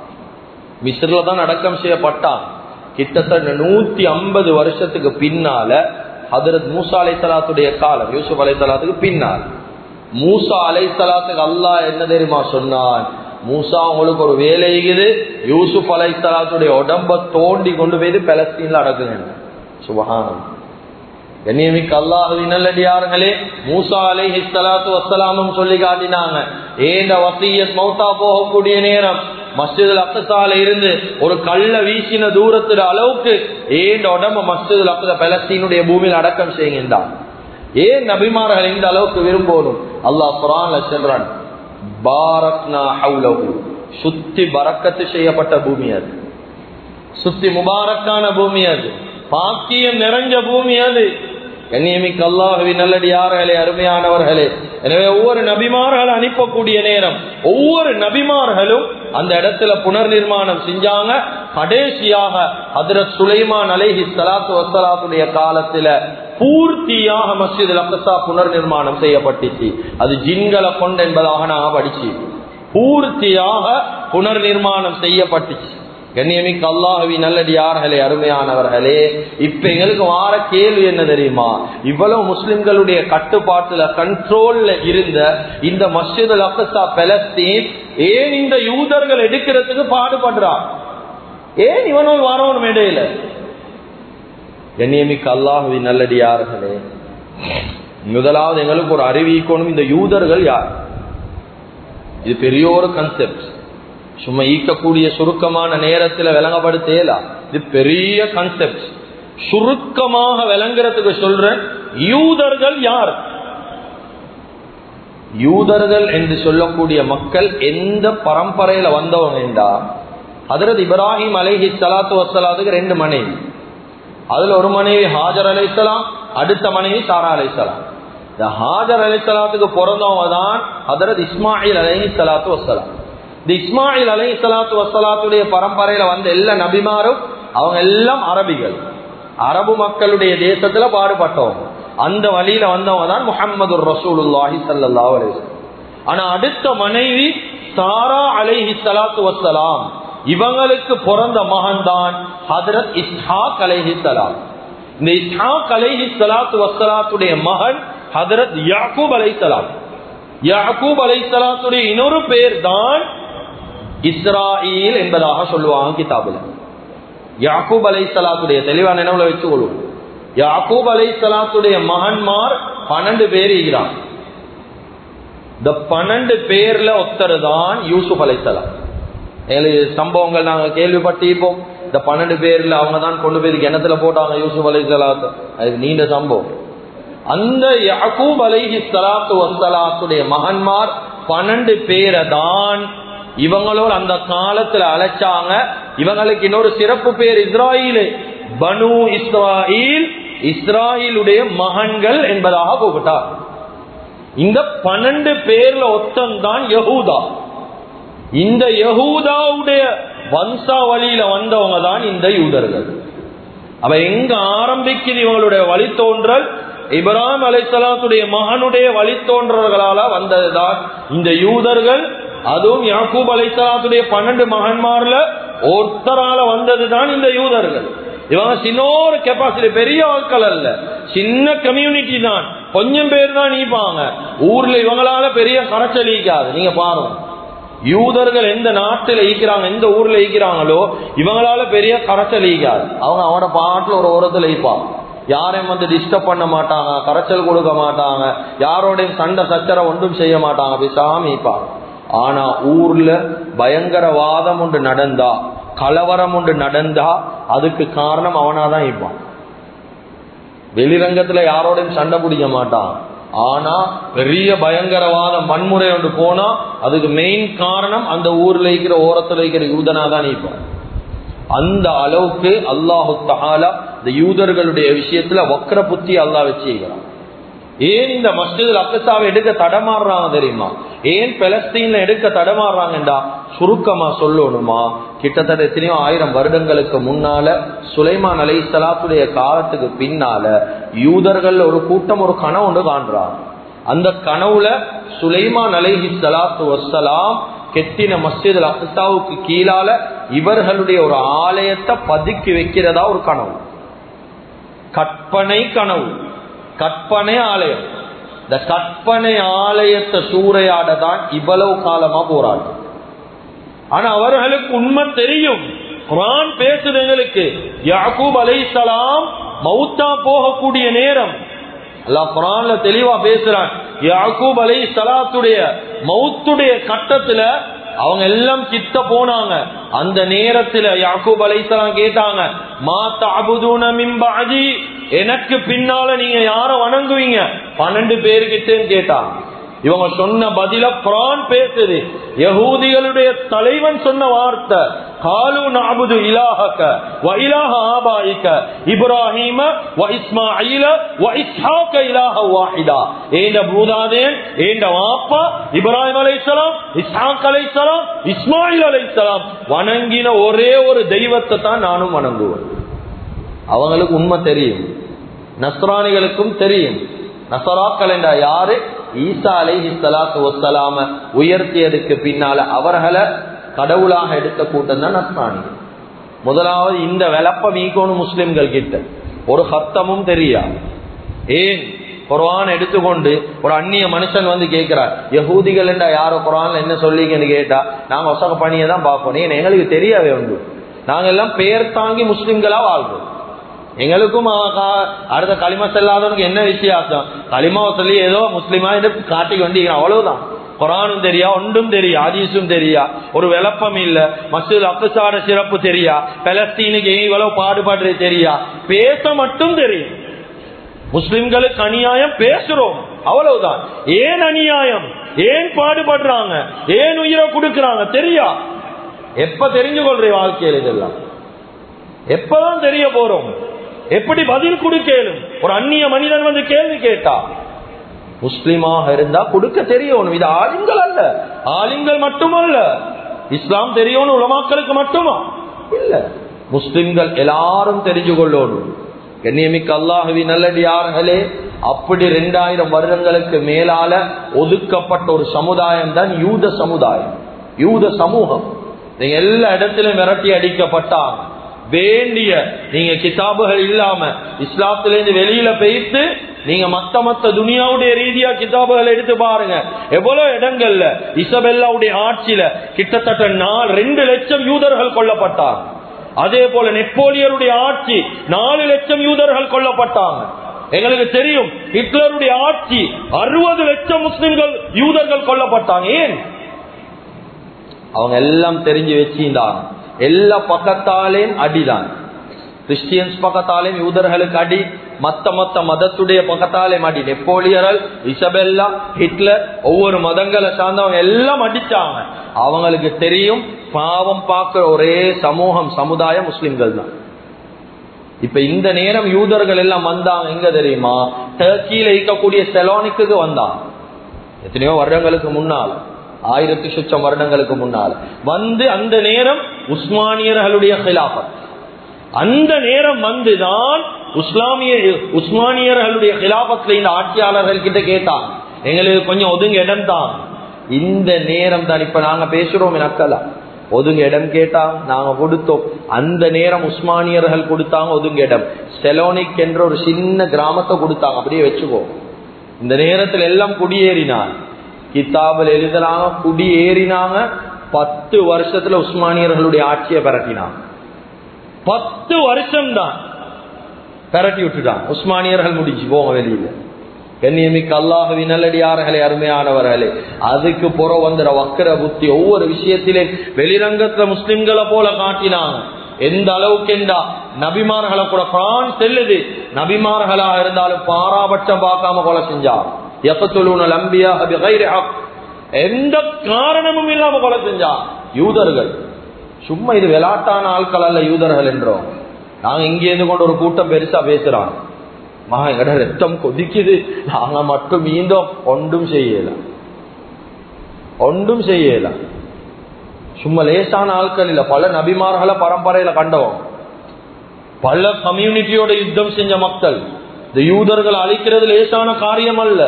மிஸ்ரில தான் அடக்கம் செய்யப்பட்டான் கிட்டத்தட்ட நூத்தி ஐம்பது வருஷத்துக்கு பின்னால ஹதரத் மூசா அலை சலாத்துடைய காலம் யூசுப் அலை சலாத்துக்கு பின்னால் மூசா அலைசலாத்துக்கு அல்லாஹ் என்ன தெரியுமா சொன்னான் மூசா உங்களுக்கு ஒரு வேலை இருக்குது யூசுப் அலைசலாத்துடைய உடம்ப தோண்டி கொண்டு போய் பலஸ்தீன்ல அடக்குங்க சுபகானம் கண்ணியமிக்க அல்லாஹுவின் நல்லடியார்களே மூசா அலைஹி ஸலாத்து வஸ்ஸலாமும் சொல்லி காட்டினாங்க ஏண்ட வசியத் மௌத்தா போகக்கூடிய நேரம் மஸ்ஜிதுல் அக்ஸால இருந்து ஒரு கல்ல வீசின தூரத்துல அளவுக்கு ஏண்ட உடம்ப மஸ்ஜிதுல் அக்ஸா பலஸ்தீனுடைய பூமியில் அடக்கம் செய்கின்றான் ஏன் நபிமார்கள் இந்த அளவுக்கு விரும்பணும் அல்லாஹ் குரான்ல சொல்றான் பாரக்னா ஹவுலஹு சுத்தி பரக்கத்து செய்யப்பட்ட பூமி அது சுத்தி முபாரக்கான பூமி அது பாக்கியம் நிறைஞ்ச பூமி அது கண்ணியமிக்க அல்லாஹுவி நல்லடியார்களே அருமையானவர்களே எனவே ஒவ்வொரு நபிமார்கள் அனுப்பக்கூடிய நேரம் ஒவ்வொரு நபிமார்களும் அந்த இடத்துல புனர் நிர்மாணம் செஞ்சாங்க கடைசியாக ஹதரத் சுலைமான் அலைஹி சலாத்து வசலாத்துடைய காலத்துல பூர்த்தியாக மஸ்ஜித் அக்ஸா புனர் நிர்மாணம் செய்யப்பட்டுச்சு அது ஜின்களை கொண்டு என்பதாக நான் படிச்சு பூர்த்தியாக புனர் நிர்மாணம் செய்யப்பட்டுச்சு கண்ணியமிக்க அல்லாஹவி நல்லடியார்களே அருமையானவர்களே இப்ப எங்களுக்கு வார கேள்வி என்ன தெரியுமா இவ்வளவு முஸ்லிம்களுடைய கட்டுப்பாட்டுல கண்ட்ரோல்ல இருந்த இந்த மஸ்ஜித் அக்ஸா பலஸ்தீன் ஏன் இந்த யூதர்கள் எடுக்கிறதுக்கு பாடுபடுறான் ஏன் இவனும் வரவனும் இடையில கண்ணியமிக்க அல்லாஹுவி நல்லடியார்களே முதலாவது எங்களுக்கு ஒரு அறிவிக்கணும் இந்த யூதர்கள் யார் இது பெரிய ஒரு கன்செப்ட் சும்மா ஈக்கக்கூடிய சுருக்கமான நேரத்தில் விளங்கப்படுத்தேலா இது பெரிய கன்செப்ட் சுருக்கமாக விளங்குறதுக்கு சொல்றேன் யூதர்கள் யார் யூதர்கள் என்று சொல்லக்கூடிய மக்கள் எந்த பரம்பரையில வந்தவங்க என்றா அதரது இப்ராஹிம் அலைஹி சலாத்து வசலாத்துக்கு ரெண்டு மனைவி அதுல ஒரு மனைவி ஹாஜர் அலைசலாம் அடுத்த மனைவி சாரா அலைசலாம் இந்த ஹாஜர் அலைசலாத்துக்கு பிறந்தவங்க தான் அதரது இஸ்மாயில் அலைஹி சலாத்து வசலாம் இந்த இஸ்மாயில் அலை சலாத்து வசலாத்துடைய பரம்பரையில வந்த எல்லா நபிமாரும் அவங்க எல்லாம் அரபிகள் அரபு மக்களுடைய தேசத்துல பாடுபட்டவங்க அந்த வழியில வந்தவங்க தான் முகமது ரசூலுல்லாஹி சல்லா ஆனா அடுத்த மனைவி சாரா அலைஹி சலாத்து வசலாம் இவங்களுக்கு பிறந்த மகன் தான் ஹதரத் இஸ்ஹாக் அலைஹி சலாம் இந்த இஸ்ஹாக் அலைஹி சலாத்து வசலாத்துடைய மகன் ஹதரத் யாக்கூப் அலை சலாம் யாக்கூப் அலை சலாத்துடைய இன்னொரு பேர் தான் இஸ்ராயில் என்பதாக சொல்லுவாங்க கிதாபுல யாக்கூப் அலை சலாத்துடைய தெளிவான நினைவுல வச்சு கொள்வோம் யாக்கூப் அலை சலாத்துடைய மகன்மார் பன்னெண்டு பேர் இருக்கிறான் இந்த பன்னெண்டு பேர்ல ஒருத்தர் தான் யூசுப் அலை சலாம் சம்பவங்கள் நாங்க கேள்விப்பட்டிருப்போம் இந்த பன்னெண்டு பேர்ல அவங்க தான் கொண்டு போய் கிணத்துல போட்டாங்க யூசுப் அலை சலாத்து அது நீண்ட சம்பவம் அந்த யாக்கூப் அலைஹி சலாத்து வசலாத்துடைய மகன்மார் பன்னெண்டு பேரை தான் இவங்களோட அந்த காலத்துல அழைச்சாங்க இவங்களுக்கு இன்னொரு சிறப்பு பேர் இஸ்ராயிலு பனு இஸ்ராயில் இஸ்ராயிலுடைய மகன்கள் என்பதாக கூப்பிட்டார் இந்த பன்னெண்டு பேர்ல ஒத்தந்தான் யகூதா இந்த யகூதாவுடைய வம்சாவளியில வந்தவங்க தான் இந்த யூதர்கள் அவ எங்க ஆரம்பிக்குது இவங்களுடைய வழித்தோன்றல் இப்ராஹிம் அலைசலாத்துடைய மகனுடைய வழித்தோன்றல்களால வந்ததுதான் இந்த யூதர்கள் அதுவும் யாக்கூப் அலைசலாத்துடைய பன்னெண்டு மகன்மார்ல ஒருத்தரால வந்ததுதான் இந்த யூதர்கள் இவங்க சின்ன ஒரு கெப்பாசிட்டி பெரிய ஆட்கள் அல்ல சின்ன கம்யூனிட்டி தான் கொஞ்சம் பேர் தான் நீப்பாங்க ஊர்ல இவங்களால பெரிய கரைச்சல் ஈக்காது நீங்க பாருங்க யூதர்கள் எந்த நாட்டுல ஈக்கிறாங்க எந்த ஊர்ல ஈக்கிறாங்களோ இவங்களால பெரிய கரைச்சல் ஈக்காது அவங்க அவனோட பாட்டுல ஒரு ஓரத்துல ஈப்பாங்க யாரையும் வந்து டிஸ்டர்ப் பண்ண மாட்டாங்க கரைச்சல் கொடுக்க மாட்டாங்க யாரோடையும் சண்டை சச்சரை ஒன்றும் செய்ய மாட்டாங்க பேசாம ஈப்பாங்க ஆனா ஊர்ல பயங்கரவாதம் ஒன்று நடந்தா கலவரம் ஒன்று நடந்தா அதுக்கு காரணம் அவனாதான் இருப்பான் வெளிரங்கத்துல யாரோடையும் சண்டை பிடிக்க மாட்டான் ஆனா பெரிய பயங்கரவாத வன்முறை ஒன்று போனா அதுக்கு மெயின் காரணம் அந்த ஊர்ல இருக்கிற ஓரத்துல இருக்கிற யூதனா தான் இருப்பான் அந்த அளவுக்கு அல்லாஹு தஹாலா இந்த யூதர்களுடைய விஷயத்துல வக்கர புத்தி அல்லா வச்சுக்கிறான் ஏன் இந்த மஸ்ஜித் அக்கசாவை எடுக்க தடமாறுறாங்க தெரியுமா ஏன் பெலஸ்தீன்ல எடுக்க தடமாறுறாங்கடா சுருக்கமா சொல்லணுமா கிட்டத்தட்ட எத்தனையோ ஆயிரம் வருடங்களுக்கு முன்னால சுலைமான் அலை சலாத்துடைய காலத்துக்கு பின்னால யூதர்கள் ஒரு கூட்டம் ஒரு கனவு ஒன்று காண்றாங்க அந்த கனவுல சுலைமான் அலைஹி சலாத்து வசலாம் கெட்டின மஸ்ஜித் அக்சாவுக்கு கீழால இவர்களுடைய ஒரு ஆலயத்தை பதுக்கி வைக்கிறதா ஒரு கனவு கற்பனை கனவு கற்பனை ஆலயம் இந்த கற்பனை ஆலயத்தை சூறையாட தான் இவ்வளவு காலமா போராட்டம் ஆனா அவர்களுக்கு உண்மை தெரியும் குரான் பேசுது எங்களுக்கு யாக்கூப் அலைசலாம் மௌத்தா போகக்கூடிய நேரம் அல்லாஹ் குரான்ல தெளிவா பேசுறான் யாக்கூப் அலை சலாத்துடைய மௌத்துடைய கட்டத்துல அவங்க எல்லாம் கிட்ட போனாங்க அந்த நேரத்துல யாக்கூப் அலைசலாம் கேட்டாங்க மா தஅபுதூன மின் பஅதி எனக்கு பின்னால நீங்க யார வணங்குவீங்க பன்னெண்டு பேருக்கிட்டேன்னு கேட்டாங்க இவங்க சொன்ன பதில குரான் பேசுது யகூதிகளுடைய தலைவன் சொன்ன வார்த்தை காலு நாபுது இலாஹக வ இலாஹ ஆபாயிக இப்ராஹீம வ இஸ்மாயில வ இஸ்ஹாக இலாஹ வாஹிதா ஏண்ட பூதாதேன் ஏண்ட வாப்பா இப்ராஹிம் அலைஹிஸ்ஸலாம் இஸ்ஹாக் அலைஹிஸ்ஸலாம் இஸ்மாயில் அலைஹிஸ்ஸலாம் வணங்கின ஒரே ஒரு தெய்வத்தை தான் நானும் வணங்குவேன் அவங்களுக்கு உண்மை தெரியும் நஸ்ரானிகளுக்கும் தெரியும் நசராக்கள் என்ற யாரு ஈசா அலைஹி சலாத்து வசலாம உயர்த்தியதுக்கு பின்னால அவர்களை கடவுளாக எடுத்த கூட்டம் தான் நஸ்ரானிகள் முதலாவது இந்த விளப்ப மீக்கோணும் முஸ்லிம்கள் கிட்ட ஒரு ஹத்தமும் தெரியா ஏன் குரான் எடுத்துக்கொண்டு ஒரு அந்நிய மனுஷன் வந்து கேட்கிறார் யகூதிகள் என்றா யாரோ குரான்ல என்ன சொல்லிங்கன்னு கேட்டா நாங்க ஒசக பணியை தான் பார்ப்போம் ஏன் எங்களுக்கு தெரியவே உண்டு நாங்க எல்லாம் பெயர் தாங்கி முஸ்லிம்களா வாழ்றோம் எங்களுக்கும் அடுத்த களிமா செல்லாதவனுக்கு என்ன வித்தியாசம் களிமாவை சொல்லி ஏதோ முஸ்லிமா என்று காட்டி கொண்டிருக்கிறான் அவ்வளவுதான் குரானும் தெரியா ஒன்றும் தெரியா ஆதீஸும் தெரியா ஒரு விளப்பம் இல்ல மசூல் அக்குசார சிறப்பு தெரியா பலஸ்தீனுக்கு இவ்வளவு பாடுபாடு தெரியா பேச மட்டும் தெரியும் முஸ்லிம்களுக்கு அநியாயம் பேசுறோம் அவ்வளவுதான் ஏன் அநியாயம் ஏன் பாடுபடுறாங்க ஏன் உயிரை கொடுக்கறாங்க தெரியா எப்ப தெரிஞ்சு கொள்ற வாழ்க்கையில் இதெல்லாம் எப்பதான் தெரிய போறோம் எப்படி பதில் கொடுக்கலும் ஒரு அந்நிய மனிதன் வந்து கேள்வி கேட்டா முஸ்லிமாக இருந்தா கொடுக்க தெரியணும் இது ஆளுங்கள் அல்ல ஆளுங்கள் மட்டுமல்ல இஸ்லாம் தெரியணும் உலமாக்களுக்கு மட்டுமா இல்ல முஸ்லிம்கள் எல்லாரும் தெரிஞ்சு கொள்ளணும் கண்ணியமிக்க அல்லாஹவி நல்லடியார்களே அப்படி ரெண்டாயிரம் வருடங்களுக்கு மேலால ஒதுக்கப்பட்ட ஒரு சமுதாயம் தான் யூத சமுதாயம் யூத சமூகம் நீங்க எல்லா இடத்திலும் விரட்டி அடிக்கப்பட்டாங்க வேண்டிய நீங்க கிதாபுகள் இல்லாம இஸ்லாத்திலிருந்து வெளியில பெய்த்து நீங்க மத்த மத்த துனியாவுடைய ரீதியா கிதாபுகள் எடுத்து பாருங்க எவ்வளவு இடங்கள்ல இசபெல்லாவுடைய ஆட்சியில கிட்டத்தட்ட நாலு ரெண்டு லட்சம் யூதர்கள் கொல்லப்பட்டாங்க அதே போல நெப்போலியருடைய ஆட்சி நாலு லட்சம் யூதர்கள் கொல்லப்பட்டாங்க எங்களுக்கு தெரியும் ஹிட்லருடைய ஆட்சி அறுபது லட்சம் முஸ்லிம்கள் யூதர்கள் கொல்லப்பட்டாங்க ஏன் அவங்க எல்லாம் தெரிஞ்சு வச்சிருந்தாங்க எல்லா பக்கத்தாலேயும் அடிதான் கிறிஸ்டியன்ஸ் பக்கத்தாலேயும் யூதர்களுக்கு அடி மத்த மத்த மதத்துடைய பக்கத்தாலே அடி நெப்போலியர்கள் இசபெல்லா ஹிட்லர் ஒவ்வொரு மதங்களை சார்ந்தவங்க எல்லாம் அடிச்சாங்க அவங்களுக்கு தெரியும் பாவம் பார்க்கிற ஒரே சமூகம் சமுதாயம் முஸ்லிம்கள் தான் இப்ப இந்த நேரம் யூதர்கள் எல்லாம் வந்தாங்க எங்க தெரியுமா டர்க்கியில இருக்கக்கூடிய செலோனிக்கு வந்தாங்க எத்தனையோ வருடங்களுக்கு முன்னால் ஆயிரத்தி சுச்சம் வருடங்களுக்கு முன்னால் வந்து அந்த நேரம் உஸ்மானியர்களுடைய ஹிலாபத் அந்த நேரம் வந்துதான் இஸ்லாமிய உஸ்மானியர்களுடைய ஹிலாபத்துல இந்த ஆட்சியாளர்கள் கிட்ட கேட்டாங்க எங்களுக்கு கொஞ்சம் ஒதுங்க இடம் தான் இந்த நேரம் தான் இப்ப நாங்க பேசுறோம் எனக்கல ஒதுங்க இடம் கேட்டாங்க நாங்க கொடுத்தோம் அந்த நேரம் உஸ்மானியர்கள் கொடுத்தாங்க ஒதுங்க இடம் செலோனிக் என்ற ஒரு சின்ன கிராமத்தை கொடுத்தாங்க அப்படியே வச்சுக்கோ இந்த நேரத்தில் எல்லாம் குடியேறினார் கித்தாபில் எழுதுறாங்க குடியேறினாங்க பத்து வருஷத்துல உஸ்மானியர்களுடைய ஆட்சியை பரட்டினாங்க பத்து வருஷம் தான் பரட்டி விட்டுட்டான் உஸ்மானியர்கள் முடிச்சு போங்க வெளியில கண்ணியமிக்க அல்லாஹவி நல்லடியார்களே அருமையானவர்களே அதுக்கு புற வந்துற வக்கர புத்தி ஒவ்வொரு விஷயத்திலே வெளிரங்கத்துல முஸ்லிம்களை போல காட்டினாங்க எந்த அளவுக்கு என்றா நபிமார்களை கூட பிரான் செல்லுது நபிமார்களா இருந்தாலும் பாராபட்சம் பார்க்காம கொலை செஞ்சார் எப்பத்தொழுன லம்பியா எந்த காரணமும் இல்லாம கொலை செஞ்சா யூதர்கள் சும்மா இது விளாட்டான ஆட்கள் அல்ல யூதர்கள் என்றோம் நாங்க இங்கே இருந்து கொண்டு ஒரு கூட்டம் பெருசா பேசுறாங்க மா எங்கட ரத்தம் கொதிக்குது நாங்க மட்டும் மீண்டும் ஒன்றும் செய்யல ஒன்றும் செய்யல சும்மா லேசான ஆட்கள் இல்ல பல நபிமார்களை பரம்பரையில கண்டோம் பல கம்யூனிட்டியோட யுத்தம் செஞ்ச மக்கள் இந்த யூதர்கள் அழிக்கிறது லேசான காரியம் அல்ல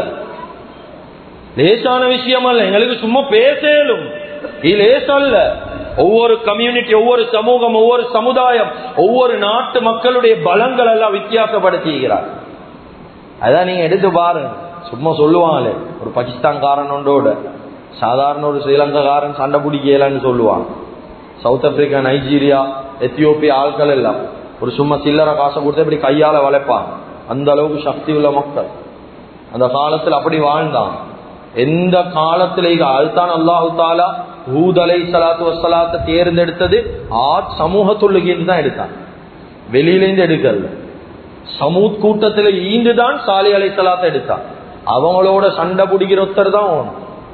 லேசான விஷயம் அல்ல எங்களுக்கு சும்மா பேசலும் இது லேசல்ல ஒவ்வொரு கம்யூனிட்டி ஒவ்வொரு சமூகம் ஒவ்வொரு சமுதாயம் ஒவ்வொரு நாட்டு மக்களுடைய பலங்கள் எல்லாம் வித்தியாசப்படுத்துகிறார் அதான் நீங்க எடுத்து பாருங்க சும்மா சொல்லுவாங்களே ஒரு பாகிஸ்தான்காரன் ஒன்றோட சாதாரண ஒரு ஸ்ரீலங்காக்காரன் சண்டை பிடிக்கலான்னு சொல்லுவாங்க சவுத் ஆப்பிரிக்கா நைஜீரியா எத்தியோப்பியா ஆட்கள் எல்லாம் ஒரு சும்மா சில்லறை காசை கொடுத்து இப்படி கையால வளைப்பாங்க அந்த அளவுக்கு சக்தி உள்ள மக்கள் அந்த காலத்துல அப்படி வாழ்ந்தான் எந்த காலத்துல அதுதான் அல்லாஹு தாலா ஹூத் அலை சலாத்து வசலாத்தை தேர்ந்தெடுத்தது ஆட் சமூகத்துள்ளுகின்னு தான் எடுத்தான் வெளியிலேருந்து எடுக்கல சமூத் கூட்டத்துல ஈண்டுதான் சாலி அலை சலாத்தை எடுத்தான் அவங்களோட சண்டை பிடிக்கிற ஒருத்தர் தான் ஓணும்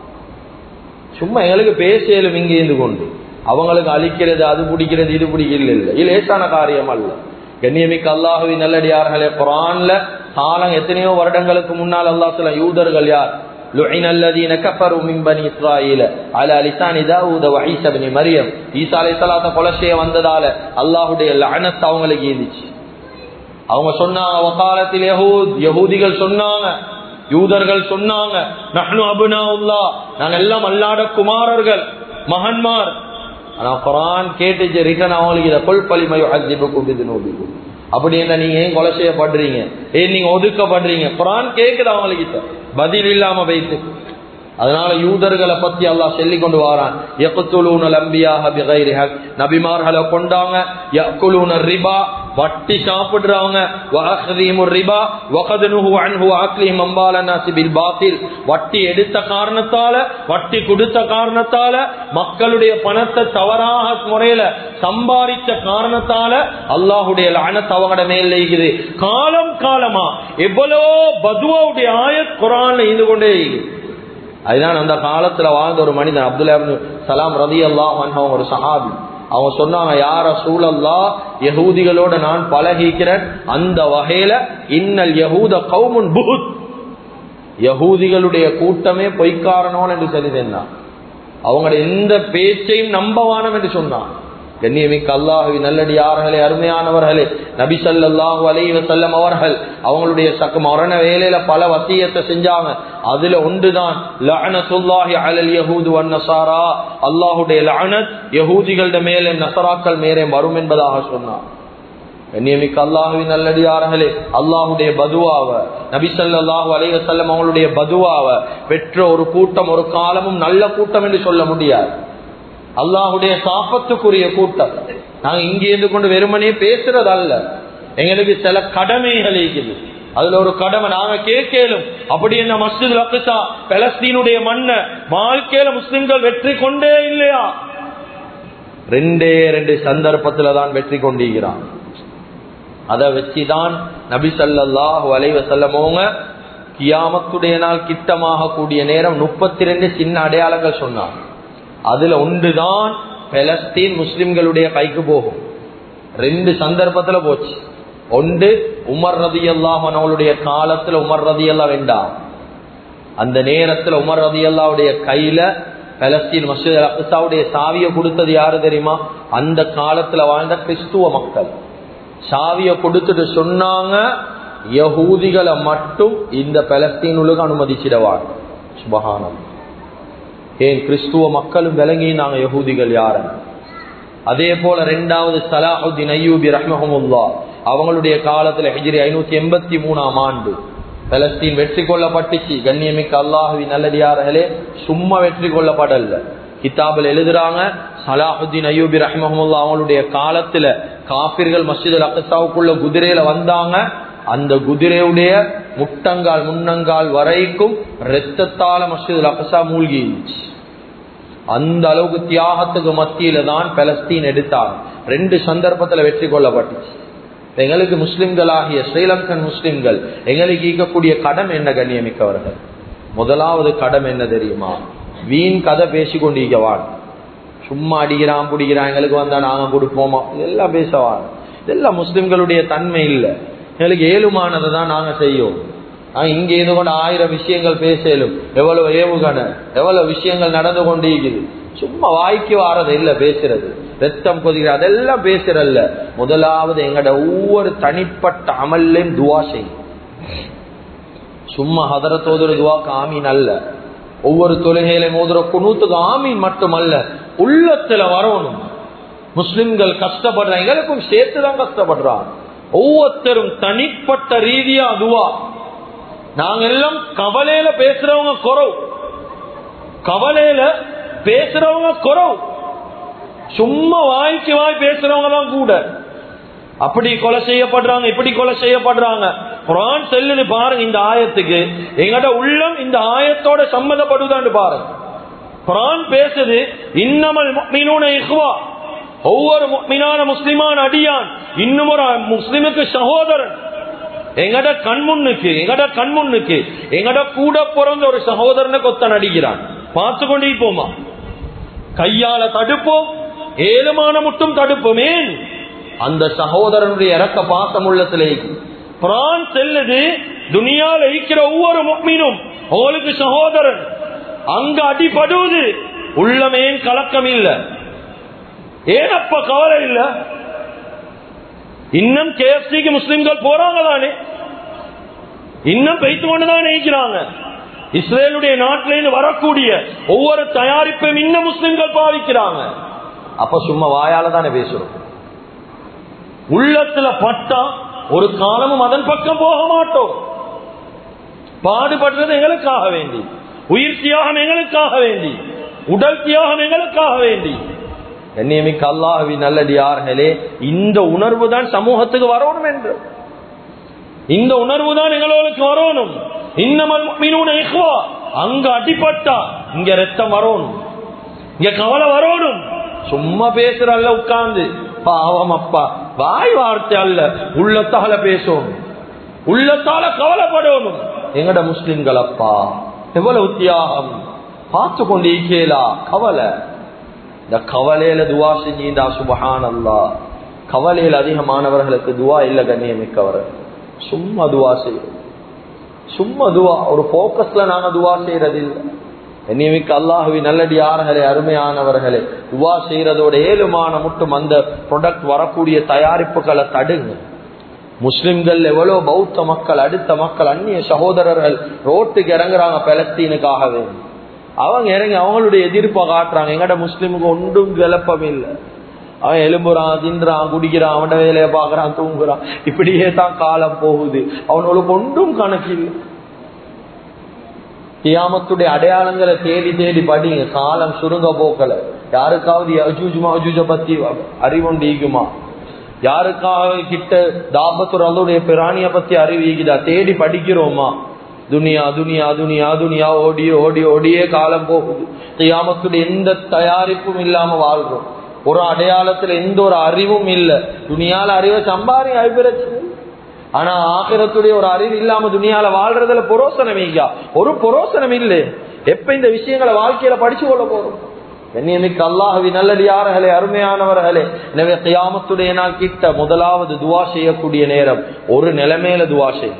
சும்மா எங்களுக்கு பேசியலும் இங்கே இருந்து கொண்டு அவங்களுக்கு அழிக்கிறது அது பிடிக்கிறது இது பிடிக்கிறது இல்லை இது லேசான காரியம் அல்ல கண்ணியமிக்க அல்லாஹுவின் நல்லடியார்களே குரான்ல காலம் எத்தனையோ வருடங்களுக்கு முன்னால் அல்லாஹ் சில யூதர்கள் யார் لعن الذين كفروا من بني اسرائيل على لسان داوود وعيسى بن مريم ஈசா அலைஹிஸ்ஸலாத்த கொலை செய்ய வந்ததால அல்லாஹ்வுடைய லஅனத் அவங்களுக்கு இருந்துச்சு அவங்க சொன்னாங்க வகாலத்தில் யஹூத் யஹூதிகள் சொன்னாங்க யூதர்கள் சொன்னாங்க நஹ்னு அபுனாவுல்லா நாங்க எல்லாம் அல்லாட குமாரர்கள் மகன்மார் ஆனா குரான் கேட்டுச்சு ரிட்டன் அவங்களுக்கு இதை கொல் பலிமையோ அஜிபுக்கும் இது நோபிக்கும் அப்படி என்ன நீங்க ஏன் கொலை செய்யப்படுறீங்க ஏன் நீங்க ஒதுக்கப்படுறீங்க குரான் கேக்குது அவங்களுக்கு பதில் இல்லாம வைத்து அதனால யூதர்களை பத்தி அல்லாஹ் சொல்லி கொண்டு வாரான் யக்துலூன லம்பியாக பிகைரி ஹக் நபிமார்களை கொண்டாங்க யக்குலூன ரிபா வட்டி சாப்பிடுறவங்க வஅக்தீமுர் ரிபா வகதனுஹு அன்ஹு அக்லிஹிம் அம்பால நாசி பில் பாத்தில் வட்டி எடுத்த காரணத்தால வட்டி கொடுத்த காரணத்தால மக்களுடைய பணத்தை தவறாக முறையில சம்பாதிச்ச காரணத்தால அல்லாஹுடைய லானத் அவங்களோட மேல் இருக்குது காலம் காலமா எவ்வளவோ பதுவாவுடைய ஆயத் குரான்ல இருந்து கொண்டே இருக்குது அதுதான் அந்த காலத்துல வாழ்ந்த ஒரு மனிதன் அப்துல்லா சலாம் ரதி அல்லாஹ் ஒரு சஹாபி அவங்க சொன்னாங்க யார சூழல்லா யகூதிகளோட நான் பழகிக்கிறேன் அந்த வகையில இன்னல் யகூத கவுமுன் புகுத் யகூதிகளுடைய கூட்டமே பொய்க்காரனோன் என்று சொல்லி சொன்னான் அவங்களுடைய எந்த பேச்சையும் நம்பவானம் என்று சொன்னான் கண்ணியமிக்க அல்லாஹுவி நல்லடியார்களே அருமையானவர்களே நபி சல்லாஹூ அலைவ செல்லம் அவர்கள் அவங்களுடைய சக்க மரண வேலையில பல வசியத்தை செஞ்சாங்க அதுல ஒன்றுதான் லஅனத்துல்லாஹி அலல் யஹூது வன் நசாரா அல்லாஹுடைய லஅனத் யஹூதிகளோட மேலே நசராக்கள் மேலே வரும் என்பதாக சொன்னார் கண்ணியமிக்க அல்லாஹுவின் நல்லடியார்களே அல்லாஹுடைய பதுவாவ நபி சல்லாஹூ அலைவ செல்லம் அவங்களுடைய பதுவாவ பெற்ற ஒரு கூட்டம் ஒரு காலமும் நல்ல கூட்டம் என்று சொல்ல முடியாது அல்லாஹுடைய சாப்பத்துக்குரிய கூட்டம் நாங்க இங்கே இருந்து கொண்டு வெறுமனே பேசுறது அல்ல எங்களுக்கு சில கடமைகள் இருக்குது அதுல ஒரு கடமை நாங்க கேட்கலும் அப்படி என்ன மஸ்ஜித் அக்சா பலஸ்தீனுடைய மண்ண வாழ்க்கையில முஸ்லிம்கள் வெற்றி கொண்டே இல்லையா ரெண்டே ரெண்டு சந்தர்ப்பத்துல தான் வெற்றி கொண்டிருக்கிறான் அதை வச்சுதான் நபி சல்லாஹு அலைவ செல்லமோங்க கியாமத்துடைய நாள் கிட்டமாக கூடிய நேரம் முப்பத்தி ரெண்டு சின்ன அடையாளங்கள் சொன்னாங்க அதுல ஒன்றுதான் பெலஸ்தீன் முஸ்லிம்களுடைய கைக்கு போகும் ரெண்டு சந்தர்ப்பத்துல போச்சு ஒன்று உமர் ரதி அல்லாஹனுடைய காலத்துல உமர் ரதி அல்லா வேண்டாம் அந்த நேரத்துல உமர் ரதி அல்லாவுடைய கையில பலஸ்தீன் மசூத் அக்சாவுடைய சாவியை கொடுத்தது யாரு தெரியுமா அந்த காலத்துல வாழ்ந்த கிறிஸ்துவ மக்கள் சாவியை கொடுத்துட்டு சொன்னாங்க யகூதிகளை மட்டும் இந்த பலஸ்தீனுக்கு அனுமதிச்சிடவாங்க சுபகானம் ஏன் கிறிஸ்துவ மக்களும் விளங்கி நாங்க யகூதிகள் யார அதே போல ரெண்டாவது சலாஹுddin ஐயூபி ரஹ்மஹமுல்லா அவங்களுடைய காலத்துல ஹிஜ்ரி ஐநூத்தி எண்பத்தி மூணாம் ஆண்டு பலஸ்தீன் வெற்றி கொள்ளப்பட்டுச்சு கண்ணியமிக்க அல்லாஹுவி நல்லடியார்களே சும்மா வெற்றி கொள்ளப்படல கிதாபில் எழுதுறாங்க சலாஹுddin ஐயூபி ரஹ்மஹமுல்லா அவங்களுடைய காலத்துல காபிர்கள் மஸ்ஜித் அக்சாவுக்குள்ள குதிரையில வந்தாங்க அந்த குதிரையுடைய முட்டங்கால் முன்னங்கால் வரைக்கும் ரத்தத்தால மஸ்ஜித் அகசா மூழ்கி அந்த அளவுக்கு தியாகத்துக்கு மத்தியில தான் பலஸ்தீன் எடுத்தாங்க ரெண்டு சந்தர்ப்பத்துல வெற்றி கொள்ளப்பட்டுச்சு எங்களுக்கு முஸ்லிம்களாகிய ஸ்ரீலங்கன் முஸ்லிம்கள் எங்களுக்கு ஈக்கக்கூடிய கடம் என்ன கண்ணியமிக்கவர்கள் முதலாவது கடம் என்ன தெரியுமா வீண் கதை பேசி கொண்டிருக்கவான் சும்மா அடிக்கிறான் பிடிக்கிறான் எங்களுக்கு வந்தா நாங்க கொடுப்போமா இதெல்லாம் பேசவான் இதெல்லாம் முஸ்லிம்களுடைய தன்மை இல்லை எங்களுக்கு ஏழுமானதை தான் நாங்க செய்யும் இங்க இது கொண்டு ஆயிரம் விஷயங்கள் பேசலும் எவ்வளவு ஏவுகணை எவ்வளவு விஷயங்கள் நடந்து கொண்டு இருக்குது சும்மா வாய்க்கு வாரது இல்ல பேசுறது ரத்தம் கொதிக்கிற அதெல்லாம் பேசுறல்ல முதலாவது எங்கட ஒவ்வொரு தனிப்பட்ட அமல்லையும் துவா செய்யும் சும்மா ஹதரத்தோதுற துவாக்கு ஆமீன் அல்ல ஒவ்வொரு தொழுகையில மோதுற குணூத்துக்கு ஆமீன் மட்டுமல்ல உள்ளத்துல வரணும் முஸ்லிம்கள் கஷ்டப்படுறாங்க எங்களுக்கும் சேர்த்துதான் கஷ்டப்படுறாங்க ஒவ்வொருத்தரும் தனிப்பட்ட ரீதியா அதுவா நாங்க எல்லாம் கவலையில பேசுறவங்க குறவு கவலையில பேசுறவங்க குறவு சும்மா வாய்க்கு வாய் பேசுறவங்க தான் கூட அப்படி கொலை செய்யப்படுறாங்க இப்படி கொலை செய்யப்படுறாங்க குரான் செல்லுன்னு பாருங்க இந்த ஆயத்துக்கு எங்கட உள்ளம் இந்த ஆயத்தோட சம்மதப்படுதான்னு பாருங்க குரான் பேசுது இன்னமல் முக்மினூன இஹ்வா ஒவ்வொரு முக்மினான முஸ்லிமான அடியான் இன்னும் ஒரு முஸ்லிமுக்கு சகோதரன் எங்கட கண்முன்னுக்கு எங்கட கண்முன்னுக்கு எங்கட கூட பிறந்த ஒரு சகோதரனை கொத்தன் அடிக்கிறான் பார்த்து கொண்டே போமா கையால தடுப்போம் ஏழுமான மட்டும் தடுப்போமே அந்த சகோதரனுடைய இறக்க பாசம் உள்ளத்திலே பிரான் செல்லுது துனியால இருக்கிற ஒவ்வொரு முக்மீனும் உங்களுக்கு சகோதரன் அங்க அடிபடுவது உள்ளமேன் கலக்கம் இல்ல ஏனப்ப கவலை இல்ல இன்னும் கேஎஃப்சிக்கு முஸ்லிம்கள் போறாங்க தானே இன்னும் பெய்த்து கொண்டுதான் நினைக்கிறாங்க இஸ்ரேலுடைய நாட்டிலிருந்து வரக்கூடிய ஒவ்வொரு தயாரிப்பையும் இன்னும் முஸ்லிம்கள் பாவிக்கிறாங்க அப்ப சும்மா வாயால தானே பேசுறோம் உள்ளத்துல பட்டா ஒரு காலமும் அதன் பக்கம் போக மாட்டோம் பாடுபடுறது எங்களுக்காக வேண்டி உயிர் தியாகம் எங்களுக்காக வேண்டி உடல் தியாகம் எங்களுக்காக வேண்டி கண்ணியமிக்க அல்லாஹவி நல்லடியார்களே இந்த உணர்வு தான் சமூகத்துக்கு வரணும் என்று இந்த உணர்வு தான் எங்களுக்கு வரணும் இன்னமல் அங்க அடிப்பட்டா இங்க ரத்தம் வரணும் இங்க கவலை வரணும் சும்மா பேசுறல்ல உட்கார்ந்து பாவம் அப்பா வாய் வார்த்தை அல்ல உள்ளத்தால பேசணும் உள்ளத்தால கவலைப்படணும் எங்கட முஸ்லிம்கள் அப்பா எவ்வளவு தியாகம் பார்த்து கொண்டு கேளா கவலை இந்த கவலையில துவா செஞ்சீண்டா சுபஹான் அல்லா கவலையில் அதிகமானவர்களுக்கு துவா இல்ல கண்ணியமிக்கவர் சும்மா துவா செய்யும் சும்மா துவா ஒரு போக்கஸ்ல நாங்க துவா செய்யறது இல்லை கண்ணியமிக்க அல்லாஹுவி நல்லடி யார்களே அருமையானவர்களே துவா செய்யறதோட ஏழுமான மட்டும் அந்த ப்ரொடக்ட் வரக்கூடிய தயாரிப்புகளை தடுங்க முஸ்லிம்கள் எவ்வளவு பௌத்த மக்கள் அடுத்த மக்கள் அந்நிய சகோதரர்கள் ரோட்டுக்கு இறங்குறாங்க பலஸ்தீனுக்காகவே அவங்க இறங்கி அவங்களுடைய எதிர்ப்பை காட்டுறாங்க எங்கட முஸ்லிமுக்கு ஒன்றும் விளப்பம் இல்லை அவன் எலும்புறான் தின்றான் குடிக்கிறான் அவன வேலையை பாக்குறான் தூங்குறான் இப்படியே தான் காலம் போகுது அவனுக்கு ஒன்றும் கணக்கு இல்லை கியாமத்துடைய அடையாளங்களை தேடி தேடி படிங்க காலம் சுருங்க போக்கல யாருக்காவது அஜூஜ் மஜூஜ பத்தி அறிவுண்டீகுமா யாருக்காக கிட்ட தாபத்துர் அல்லுடைய பிராணிய பத்தி அறிவிக்குதா தேடி படிக்கிறோமா துனியா துனியா துனியா துனியா ஓடி ஓடி ஓடியே காலம் போகுது கியாமத்துடைய எந்த தயாரிப்பும் இல்லாம வாழ்றோம் ஒரு அடையாளத்துல எந்த ஒரு அறிவும் இல்ல துணியால அறிவை சம்பாரி அபிரச்சனை ஆனா ஆகிரத்துடைய ஒரு அறிவு இல்லாம துணியால வாழ்றதுல புரோசனம் இல்லையா ஒரு புரோசனம் இல்லை எப்ப இந்த விஷயங்களை வாழ்க்கையில படிச்சு கொள்ள போறோம் கண்ணியமிக்க அல்லாஹவி நல்லடியார்களே அருமையானவர்களே எனவே கியாமத்துடைய நாள் கிட்ட முதலாவது துவா செய்யக்கூடிய நேரம் ஒரு நிலைமையில துவா செய்யும்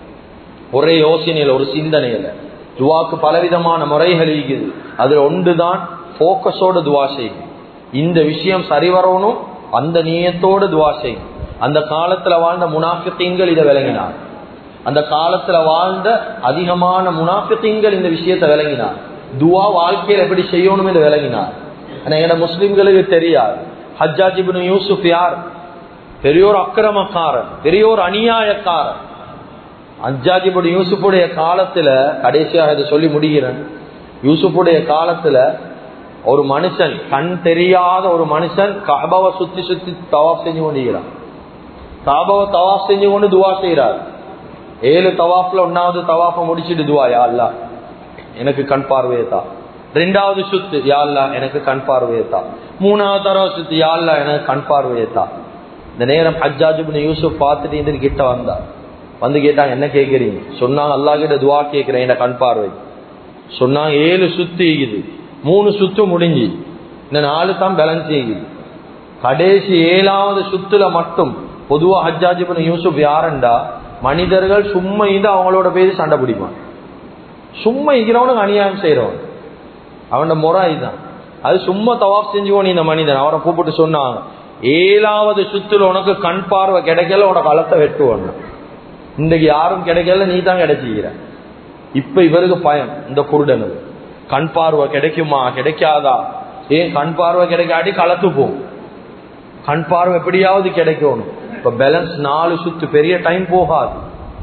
ஒரே யோசனையில ஒரு சிந்தனையில துவாக்கு பலவிதமான முறைகள் இருக்குது அதுல ஒன்றுதான் போக்கஸோட துவா செய்யும் இந்த விஷயம் சரி வரணும் அந்த நீயத்தோடு துவா செய்யும் அந்த காலத்துல வாழ்ந்த முனாஃபித்தீன்கள் இதை விளங்கினார் அந்த காலத்துல வாழ்ந்த அதிகமான முனாஃபித்தீன்கள் இந்த விஷயத்தை விளங்கினார் துவா வாழ்க்கையில் எப்படி செய்யணும் என்று விளங்கினார் ஆனா என முஸ்லிம்களுக்கு தெரியாது ஹஜ்ஜாஜிபின் யூசுப் யார் பெரியோர் அக்கிரமக்காரன் பெரியோர் அநியாயக்காரன் ஹஜ்ஜாஜிபுன் யூசுஃபுடைய காலத்துல கடைசியாக இதை சொல்லி முடிகிறேன் யூசுஃபுடைய காலத்துல ஒரு மனுஷன் கண் தெரியாத ஒரு மனுஷன் காபாவை சுத்தி சுத்தி தவாப் செஞ்சு கொண்டிருக்கிறான் காபாவை தவாப் செஞ்சு கொண்டு துவா செய்யறார் ஏழு தவாப்ல ஒன்னாவது தவாப்பை முடிச்சுட்டு துவா யா அல்லா எனக்கு கண் பார்வையத்தா ரெண்டாவது சுத்து யா அல்லா எனக்கு கண் பார்வையத்தா மூணாவது தடவை சுத்து யா அல்லா எனக்கு கண் பார்வையத்தா இந்த நேரம் ஹஜ்ஜாஜுபின் யூசுப் பார்த்துட்டு இந்த கிட்ட வந்தா வந்து கேட்டாங்க என்ன கேட்கறீங்க சொன்னாங்க அல்லா கிட்ட துவா கேட்கிறேன் என்ன கண் பார்வை சொன்னாங்க ஏழு சுத்து இருக்குது மூணு சுத்து முடிஞ்சு இந்த நாலு தான் பேலன்ஸ் செய்யுது கடைசி ஏழாவது சுத்துல மட்டும் பொதுவா ஹஜ்ஜாஜிபின் யூசுப் யாருண்டா மனிதர்கள் சும்மா இது அவங்களோட பேர் சண்டை பிடிப்பான் சும்மா இருக்கிறவனுக்கு அநியாயம் செய்யறவன் அவனோட முறை இதுதான் அது சும்மா தவாப் செஞ்சுவோம் இந்த மனிதன் அவரை கூப்பிட்டு சொன்னாங்க ஏழாவது சுத்துல உனக்கு கண் பார்வை கிடைக்கல உனக்கு களத்தை வெட்டுவான் இன்றைக்கு யாரும் கிடைக்கல நீ தான் கிடைச்சிக்கிற இப்ப இவருக்கு பயம் இந்த குருடனுக்கு கண் பார்வை கிடைக்குமா கிடைக்காதா ஏன் கண் பார்வை கிடைக்காட்டி களத்து போகும் கண் பார்வை எப்படியாவது கிடைக்கணும் இப்ப பேலன்ஸ் நாலு சுத்து பெரிய டைம் போகாது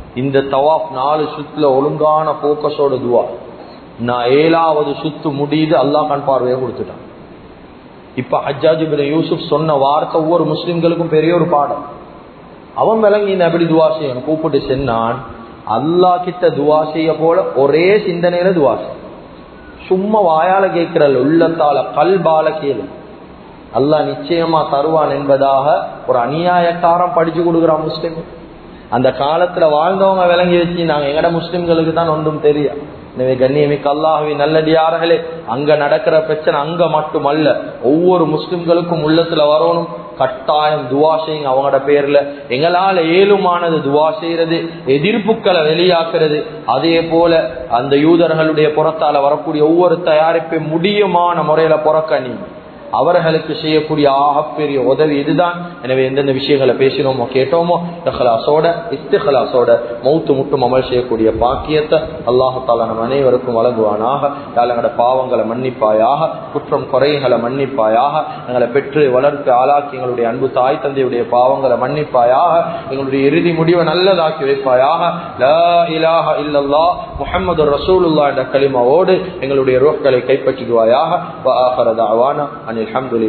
இந்த தவாப் நாலு சுத்துல ஒழுங்கான போக்கஸோட துவா நான் ஏழாவது சுத்து முடியுது அல்லாஹ் கண் பார்வையை கொடுத்துட்டான் இப்ப ஹஜ்ஜாஜி பின் யூசுப் சொன்ன வார்த்தை ஒவ்வொரு முஸ்லிம்களுக்கும் பெரிய ஒரு பாடம் அவன் விளங்கி இந்த எப்படி துவா செய்யணும் கூப்பிட்டு சென்னான் அல்லா கிட்ட துவா செய்ய போல ஒரே சிந்தனையில துவா செய்ய சும்மா வாயால கேட்கிறல் உள்ளத்தால கல்பால கேளு அல்லாஹ் நிச்சயமா தருவான் என்பதாக ஒரு அநியாயக்காரன் படிச்சு கொடுக்குறான் முஸ்லிம் அந்த காலத்துல வாழ்ந்தவங்க விளங்கி வச்சு நாங்க எங்கட முஸ்லிம்களுக்கு தான் ஒன்றும் தெரியும் எனவே கண்ணியமிக்க அல்லாஹவி நல்லடியார்களே அங்க நடக்கிற பிரச்சனை அங்க மட்டுமல்ல ஒவ்வொரு முஸ்லிம்களுக்கும் உள்ளத்துல வரணும் கட்டாயம் துவா செய்யுங்க அவங்களோட பேர்ல எங்களால ஏழுமானது துவா செய்யறது எதிர்ப்புகளை வெளியாக்குறது அதே போல அந்த யூதர்களுடைய புறத்தால வரக்கூடிய ஒவ்வொரு தயாரிப்பை முடியுமான முறையில புறக்கணி அவர்களுக்கு செய்யக்கூடிய ஆகப்பெரிய உதவி இதுதான் எனவே எந்தெந்த விஷயங்களை பேசினோமோ கேட்டோமோ இஹ்லாசோட இஸ்திஹலாசோட மௌத்து முட்டும் அமல் செய்யக்கூடிய பாக்கியத்தை அல்லாஹால நம் அனைவருக்கும் வழங்குவானாக எங்களோட பாவங்களை மன்னிப்பாயாக குற்றம் குறைகளை மன்னிப்பாயாக எங்களை பெற்று வளர்த்து ஆளாக்கி எங்களுடைய அன்பு தாய் தந்தையுடைய பாவங்களை மன்னிப்பாயாக எங்களுடைய இறுதி முடிவை நல்லதாக்கி வைப்பாயாக லா இலாஹ இல்லல்லா முஹம்மது ரசூலுல்லா என்ற களிமாவோடு எங்களுடைய ரோக்களை கைப்பற்றிடுவாயாக அனில் அஹமதுல்லா